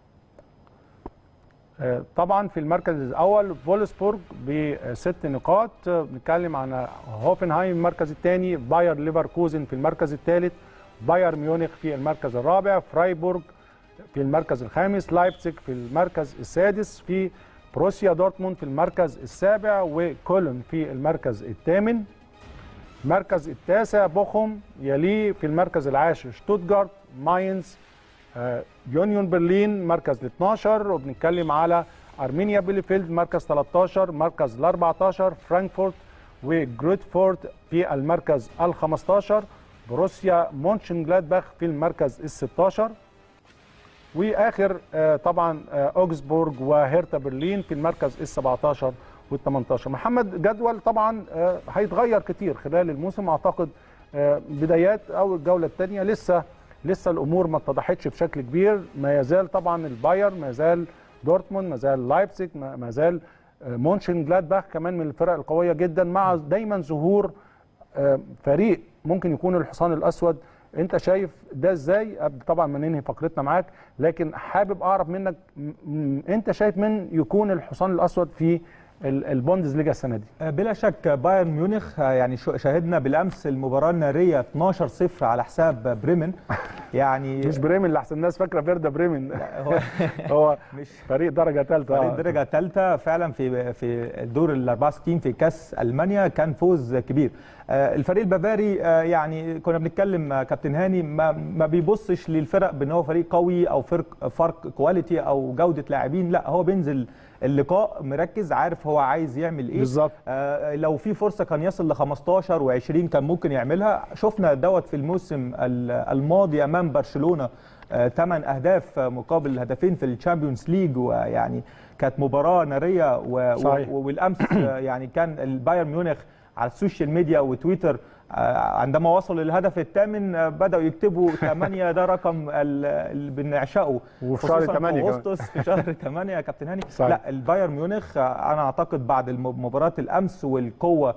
طبعا في المركز الاول فولسبورج بست نقاط بنتكلم عن هوفنهايم المركز الثاني باير ليفركوزن في المركز الثالث باير ميونخ في المركز الرابع فرايبورغ في المركز الخامس لايبزيج في المركز السادس في بروسيا دورتموند في المركز السابع وكولن في المركز الثامن المركز التاسع بوخم يليه في المركز العاشر شتوتجارت ماينز يونيون برلين مركز ال 12 وبنتكلم على ارمينيا بيليفيلد مركز 13 مركز ال 14 فرانكفورت وجروتفورد في المركز ال 15 بروسيا مونشن جلادباخ في المركز ال 16 واخر طبعا اوكسبورج وهيرتا برلين في المركز ال 17 وال 18 محمد جدول طبعا هيتغير كتير خلال الموسم اعتقد بدايات او الجوله الثانيه لسه لسه الامور ما اتضحتش بشكل كبير ما يزال طبعا الباير ما زال دورتموند ما زال لايبزيج ما زال مونشن جلادباخ كمان من الفرق القويه جدا مع دايما ظهور فريق ممكن يكون الحصان الاسود انت شايف ده ازاي طبعا ما ننهي فقرتنا معاك لكن حابب اعرف منك انت شايف من يكون الحصان الاسود في البوندسليجا السنه دي بلا شك بايرن ميونخ يعني شاهدنا بالامس المباراه الناريه 12 0 على حساب بريمن يعني مش بريمن اللي احسن الناس فاكره فيردا بريمن هو هو مش فريق درجه ثالثه فريق درجه ثالثه فعلا في في الدور ال 64 في كاس المانيا كان فوز كبير الفريق البافاري يعني كنا بنتكلم كابتن هاني ما, ما بيبصش للفرق بان هو فريق قوي او فرق فرق كواليتي او جوده لاعبين لا هو بينزل اللقاء مركز عارف هو عايز يعمل ايه بالظبط آه لو في فرصه كان يصل ل 15 و20 كان ممكن يعملها شفنا دوت في الموسم الماضي امام برشلونه ثمان آه اهداف مقابل هدفين في الشامبيونز ليج ويعني كانت مباراه ناريه و صحيح. والامس يعني كان البايرن ميونخ على السوشيال ميديا وتويتر عندما وصلوا للهدف الثامن بداوا يكتبوا 8 ده رقم اللي بنعشقه وفي شهر 8 في اغسطس في شهر 8 يا كابتن هاني صحيح. لا البايرن ميونخ انا اعتقد بعد مباراه الامس والقوه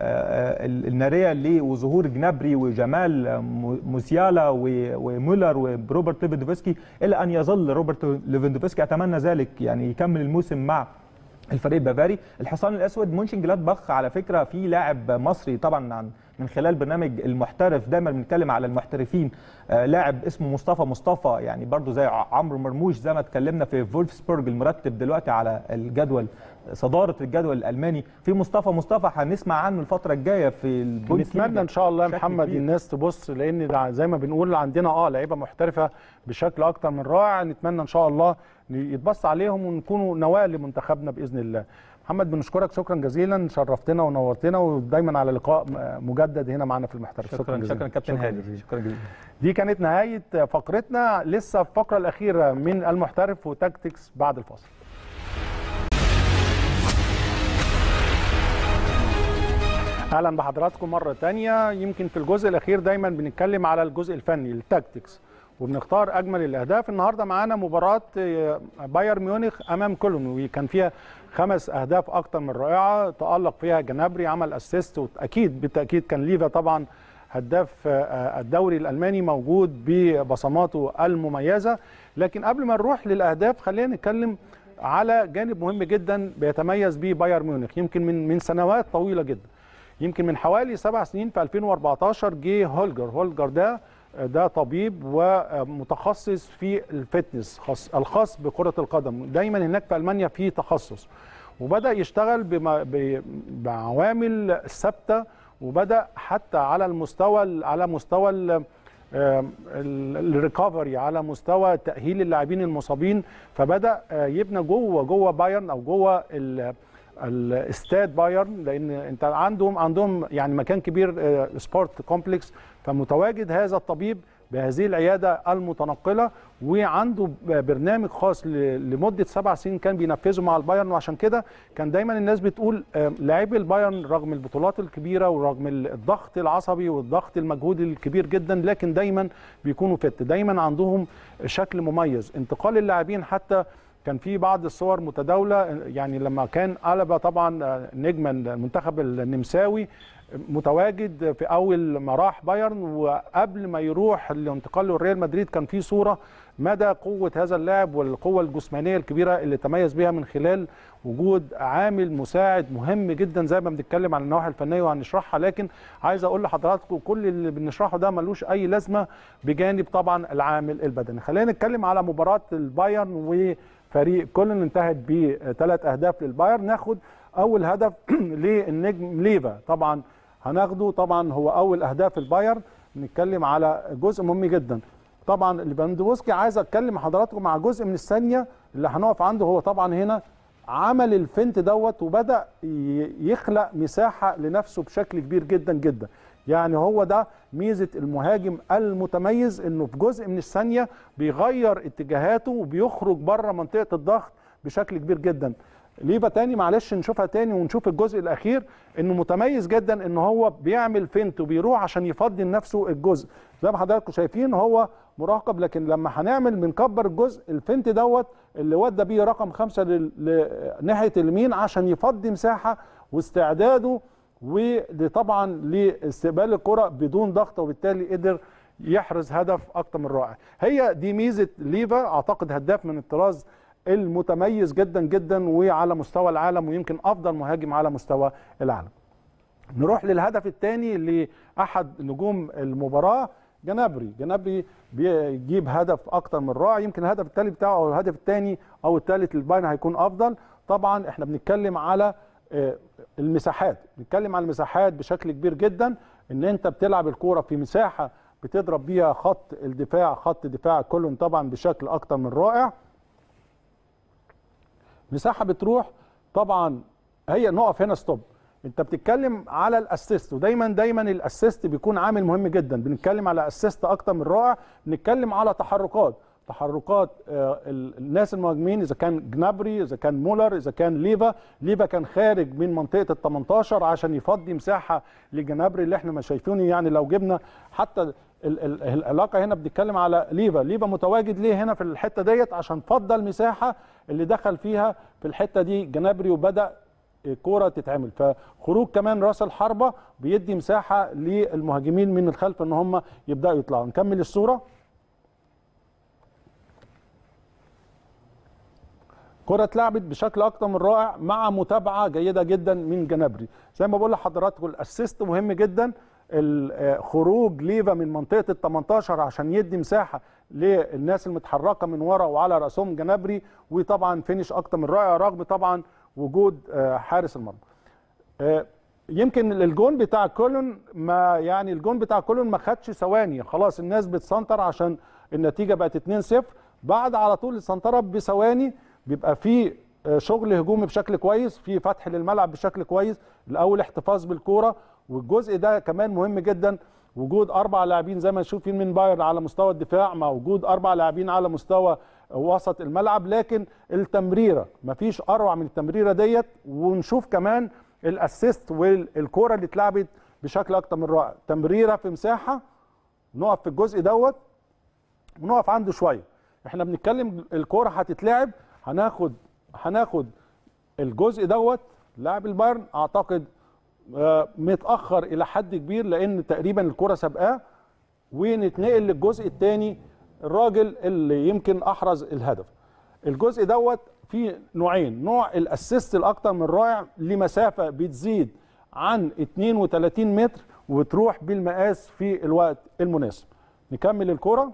الناريه وظهور جنابري وجمال موسيالا ومولر وروبرت ليفندوفسكي الا ان يظل روبرت ليفندوفسكي اتمنى ذلك يعني يكمل الموسم مع الفريق البافاري الحصان الاسود مونشن جلادباخ على فكره في لاعب مصري طبعا عن من خلال برنامج المحترف دايما بنتكلم على المحترفين آه لاعب اسمه مصطفى مصطفى يعني برضو زي عمرو مرموش زي ما اتكلمنا في فولفسبورج المرتب دلوقتي على الجدول صداره الجدول الالماني في مصطفى مصطفى هنسمع عنه الفتره الجايه في نتمنى ان شاء الله يا محمد كبير. الناس تبص لان زي ما بنقول عندنا اه لعيبه محترفه بشكل اكتر من رائع نتمنى ان شاء الله يتبص عليهم ونكونوا نواه لمنتخبنا باذن الله محمد بنشكرك شكرا جزيلا شرفتنا ونورتنا ودايما على لقاء مجدد هنا معنا في المحترف شكرا شكرا, شكرا كابتن هادي شكرا جزيلا دي كانت نهايه فقرتنا لسه الفقره الاخيره من المحترف وتكتكس بعد الفاصل اهلا بحضراتكم مره تانية يمكن في الجزء الاخير دايما بنتكلم على الجزء الفني التكتكس وبنختار اجمل الاهداف النهارده معانا مباراه بايرن ميونخ امام كولون وكان فيها خمس اهداف اكتر من رائعه تالق فيها جنابري عمل اسيست واكيد بالتاكيد كان ليفا طبعا هداف الدوري الالماني موجود ببصماته المميزه لكن قبل ما نروح للاهداف خلينا نتكلم على جانب مهم جدا بيتميز به بايرن ميونخ يمكن من من سنوات طويله جدا يمكن من حوالي سبع سنين في 2014 جه هولجر هولجر ده ده طبيب ومتخصص في الفتنس خاص الخاص بكرة القدم دايما هناك في ألمانيا في تخصص وبدأ يشتغل بعوامل ثابتة وبدأ حتى على المستوى على مستوى الريكفري على مستوى تأهيل اللاعبين المصابين فبدأ يبنى جوه جوه بايرن أو جوه الاستاد بايرن لان انت عندهم عندهم يعني مكان كبير سبورت كومبلكس فمتواجد هذا الطبيب بهذه العياده المتنقله وعنده برنامج خاص لمده سبع سنين كان بينفذه مع البايرن وعشان كده كان دايما الناس بتقول لاعبي البايرن رغم البطولات الكبيره ورغم الضغط العصبي والضغط المجهود الكبير جدا لكن دايما بيكونوا فت دايما عندهم شكل مميز انتقال اللاعبين حتى كان في بعض الصور متداوله يعني لما كان ألبا طبعا نجم المنتخب النمساوي متواجد في اول ما راح بايرن وقبل ما يروح لانتقاله لريال مدريد كان في صوره مدى قوه هذا اللاعب والقوه الجسمانيه الكبيره اللي تميز بها من خلال وجود عامل مساعد مهم جدا زي ما بنتكلم عن النواحي الفنيه وهنشرحها لكن عايز اقول لحضراتكم كل اللي بنشرحه ده ملوش اي لازمه بجانب طبعا العامل البدني خلينا نتكلم على مباراه البايرن و فريق كولن انتهت بثلاث اهداف للبايرن ناخد اول هدف للنجم ليفا طبعا هناخده طبعا هو اول اهداف البايرن نتكلم على جزء مهم جدا طبعا ليفاندوفسكي عايز اتكلم مع حضراتكم مع جزء من الثانيه اللي هنقف عنده هو طبعا هنا عمل الفنت دوت وبدا يخلق مساحه لنفسه بشكل كبير جدا جدا يعني هو ده ميزه المهاجم المتميز انه في جزء من الثانيه بيغير اتجاهاته وبيخرج بره منطقه الضغط بشكل كبير جدا ليفا تاني معلش نشوفها تاني ونشوف الجزء الاخير انه متميز جدا ان هو بيعمل فنت وبيروح عشان يفضي لنفسه الجزء زي ما حضراتكم شايفين هو مراقب لكن لما هنعمل بنكبر الجزء الفنت دوت اللي ودى بيه رقم خمسة ناحيه اليمين عشان يفضي مساحه واستعداده وطبعا لاستقبال الكره بدون ضغط وبالتالي قدر يحرز هدف اكتر من رائع هي دي ميزه ليفا اعتقد هداف من الطراز المتميز جدا جدا وعلى مستوى العالم ويمكن افضل مهاجم على مستوى العالم نروح للهدف الثاني لاحد نجوم المباراه جنابري جنابري بيجيب هدف اكتر من رائع يمكن الهدف الثالث بتاعه او الهدف الثاني او الثالث للبايرن هيكون افضل طبعا احنا بنتكلم على المساحات بنتكلم على المساحات بشكل كبير جدا ان انت بتلعب الكوره في مساحه بتضرب بيها خط الدفاع خط دفاع كلهم طبعا بشكل اكتر من رائع مساحه بتروح طبعا هي نقف هنا ستوب انت بتتكلم على الاسيست ودايما دايما الاسيست بيكون عامل مهم جدا بنتكلم على اسيست اكتر من رائع بنتكلم على تحركات تحركات الناس المهاجمين اذا كان جنابري اذا كان مولر اذا كان ليفا ليفا كان خارج من منطقه ال 18 عشان يفضي مساحه لجنابري اللي احنا ما شايفينه يعني لو جبنا حتى العلاقه هنا بنتكلم على ليفا ليفا متواجد ليه هنا في الحته ديت عشان فضى المساحه اللي دخل فيها في الحته دي جنابري وبدا كوره تتعمل فخروج كمان راس الحربه بيدي مساحه للمهاجمين من الخلف ان هم يبداوا يطلعوا نكمل الصوره كرة اتلعبت بشكل اكتر من رائع مع متابعه جيده جدا من جنابري زي ما بقول لحضراتكم الاسيست مهم جدا خروج ليفا من منطقه ال 18 عشان يدي مساحه للناس المتحركه من ورا وعلى راسهم جنابري وطبعا فينش اكتر من رائع رغم طبعا وجود حارس المرمى يمكن الجون بتاع كولون ما يعني الجون بتاع كولون ما خدش ثواني خلاص الناس بتسنتر عشان النتيجه بقت 2-0 بعد على طول السنتره بثواني بيبقى في شغل هجومي بشكل كويس في فتح للملعب بشكل كويس الاول احتفاظ بالكوره والجزء ده كمان مهم جدا وجود اربع لاعبين زي ما نشوفين من بايرن على مستوى الدفاع مع وجود اربع لاعبين على مستوى وسط الملعب لكن التمريره مفيش اروع من التمريره ديت ونشوف كمان الاسيست والكوره اللي اتلعبت بشكل اكتر من رائع تمريره في مساحه نقف في الجزء دوت ونقف عنده شويه احنا بنتكلم الكوره هتتلعب هناخد هناخد الجزء دوت لاعب البايرن اعتقد متاخر الى حد كبير لان تقريبا الكره سابقاه ونتنقل للجزء الثاني الراجل اللي يمكن احرز الهدف الجزء دوت فيه نوعين نوع الاسيست الاكثر من رائع لمسافه بتزيد عن 32 متر وتروح بالمقاس في الوقت المناسب نكمل الكره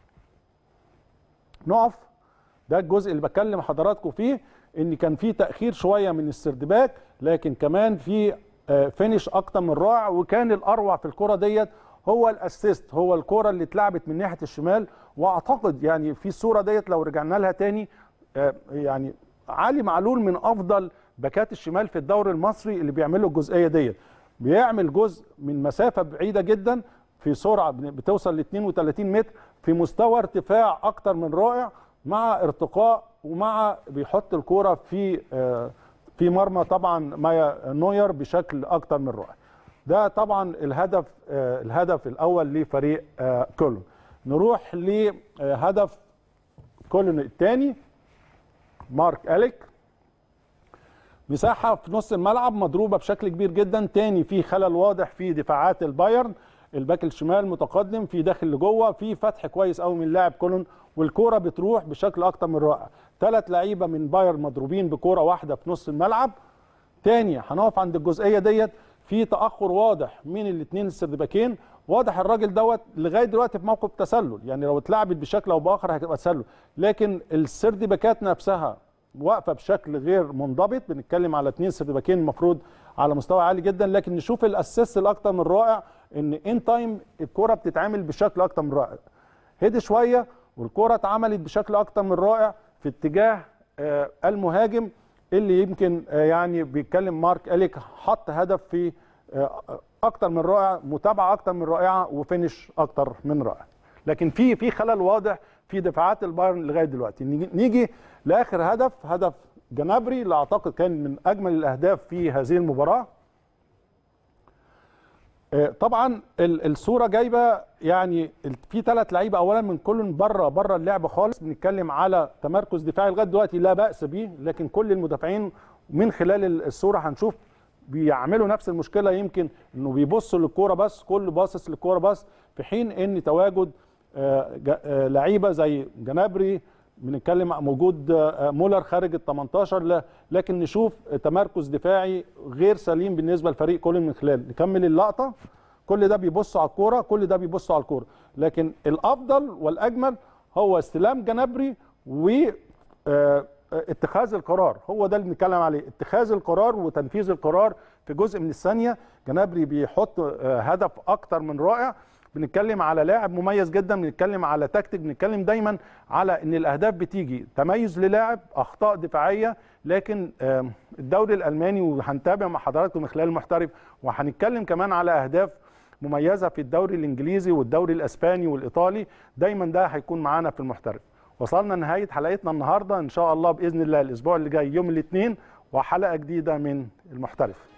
نقف ده الجزء اللي بكلم حضراتكم فيه ان كان في تاخير شويه من السردباك لكن كمان في فينش اكتر من رائع وكان الاروع في الكره ديت هو الاسيست هو الكره اللي اتلعبت من ناحيه الشمال واعتقد يعني في الصوره ديت لو رجعنا لها تاني يعني علي معلول من افضل باكات الشمال في الدوري المصري اللي بيعملوا الجزئيه ديت بيعمل جزء من مسافه بعيده جدا في سرعه بتوصل ل 32 متر في مستوى ارتفاع اكتر من رائع مع ارتقاء ومع بيحط الكوره في في مرمى طبعا مايا نوير بشكل اكتر من رائع ده طبعا الهدف الهدف الاول لفريق كولون نروح لهدف كولون الثاني مارك اليك مساحه في نص الملعب مضروبه بشكل كبير جدا تاني في خلل واضح في دفاعات البايرن الباك الشمال متقدم في داخل لجوه في فتح كويس قوي من لاعب كولون والكوره بتروح بشكل اكتر من رائع ثلاث لعيبه من بايرن مضروبين بكوره واحده في نص الملعب تاني هنقف عند الجزئيه ديت في تاخر واضح من الاثنين السردباكين واضح الراجل دوت لغايه دلوقتي في موقف تسلل يعني لو اتلعبت بشكل او باخر هتبقى تسلل لكن السردباكات نفسها واقفه بشكل غير منضبط بنتكلم على اثنين سردباكين المفروض على مستوى عالي جدا لكن نشوف الاسيس الاكتر من رائع ان ان تايم الكره بتتعمل بشكل اكتر من رائع هدي شويه والكره اتعملت بشكل اكتر من رائع في اتجاه آه المهاجم اللي يمكن آه يعني بيتكلم مارك اليك حط هدف في آه اكتر من رائع متابعه اكتر من رائعه وفينش اكتر من رائع لكن في في خلل واضح في دفاعات البايرن لغايه دلوقتي نيجي لاخر هدف هدف جنابري اللي اعتقد كان من اجمل الاهداف في هذه المباراه طبعا الصوره جايبه يعني في ثلاث لعيبه اولا من كل بره بره اللعب خالص بنتكلم على تمركز دفاعي لغايه دلوقتي لا باس به لكن كل المدافعين من خلال الصوره هنشوف بيعملوا نفس المشكله يمكن انه بيبصوا للكوره بس كل باصص للكوره بس في حين ان تواجد لعيبه زي جنابري بنتكلم موجود مولر خارج ال 18 لكن نشوف تمركز دفاعي غير سليم بالنسبه لفريق كل من خلال نكمل اللقطه كل ده بيبصوا على الكوره كل ده بيبصوا على الكوره لكن الافضل والاجمل هو استلام جنابري و اتخاذ القرار هو ده اللي بنتكلم عليه اتخاذ القرار وتنفيذ القرار في جزء من الثانيه جنابري بيحط هدف اكتر من رائع بنتكلم على لاعب مميز جدا بنتكلم على تكتيك بنتكلم دايما على ان الاهداف بتيجي تميز للاعب اخطاء دفاعيه لكن الدوري الالماني وهنتابع مع حضراتكم من خلال المحترف وهنتكلم كمان على اهداف مميزه في الدوري الانجليزي والدوري الاسباني والايطالي دايما ده هيكون معانا في المحترف وصلنا نهايه حلقتنا النهارده ان شاء الله باذن الله الاسبوع اللي جاي يوم الاثنين وحلقه جديده من المحترف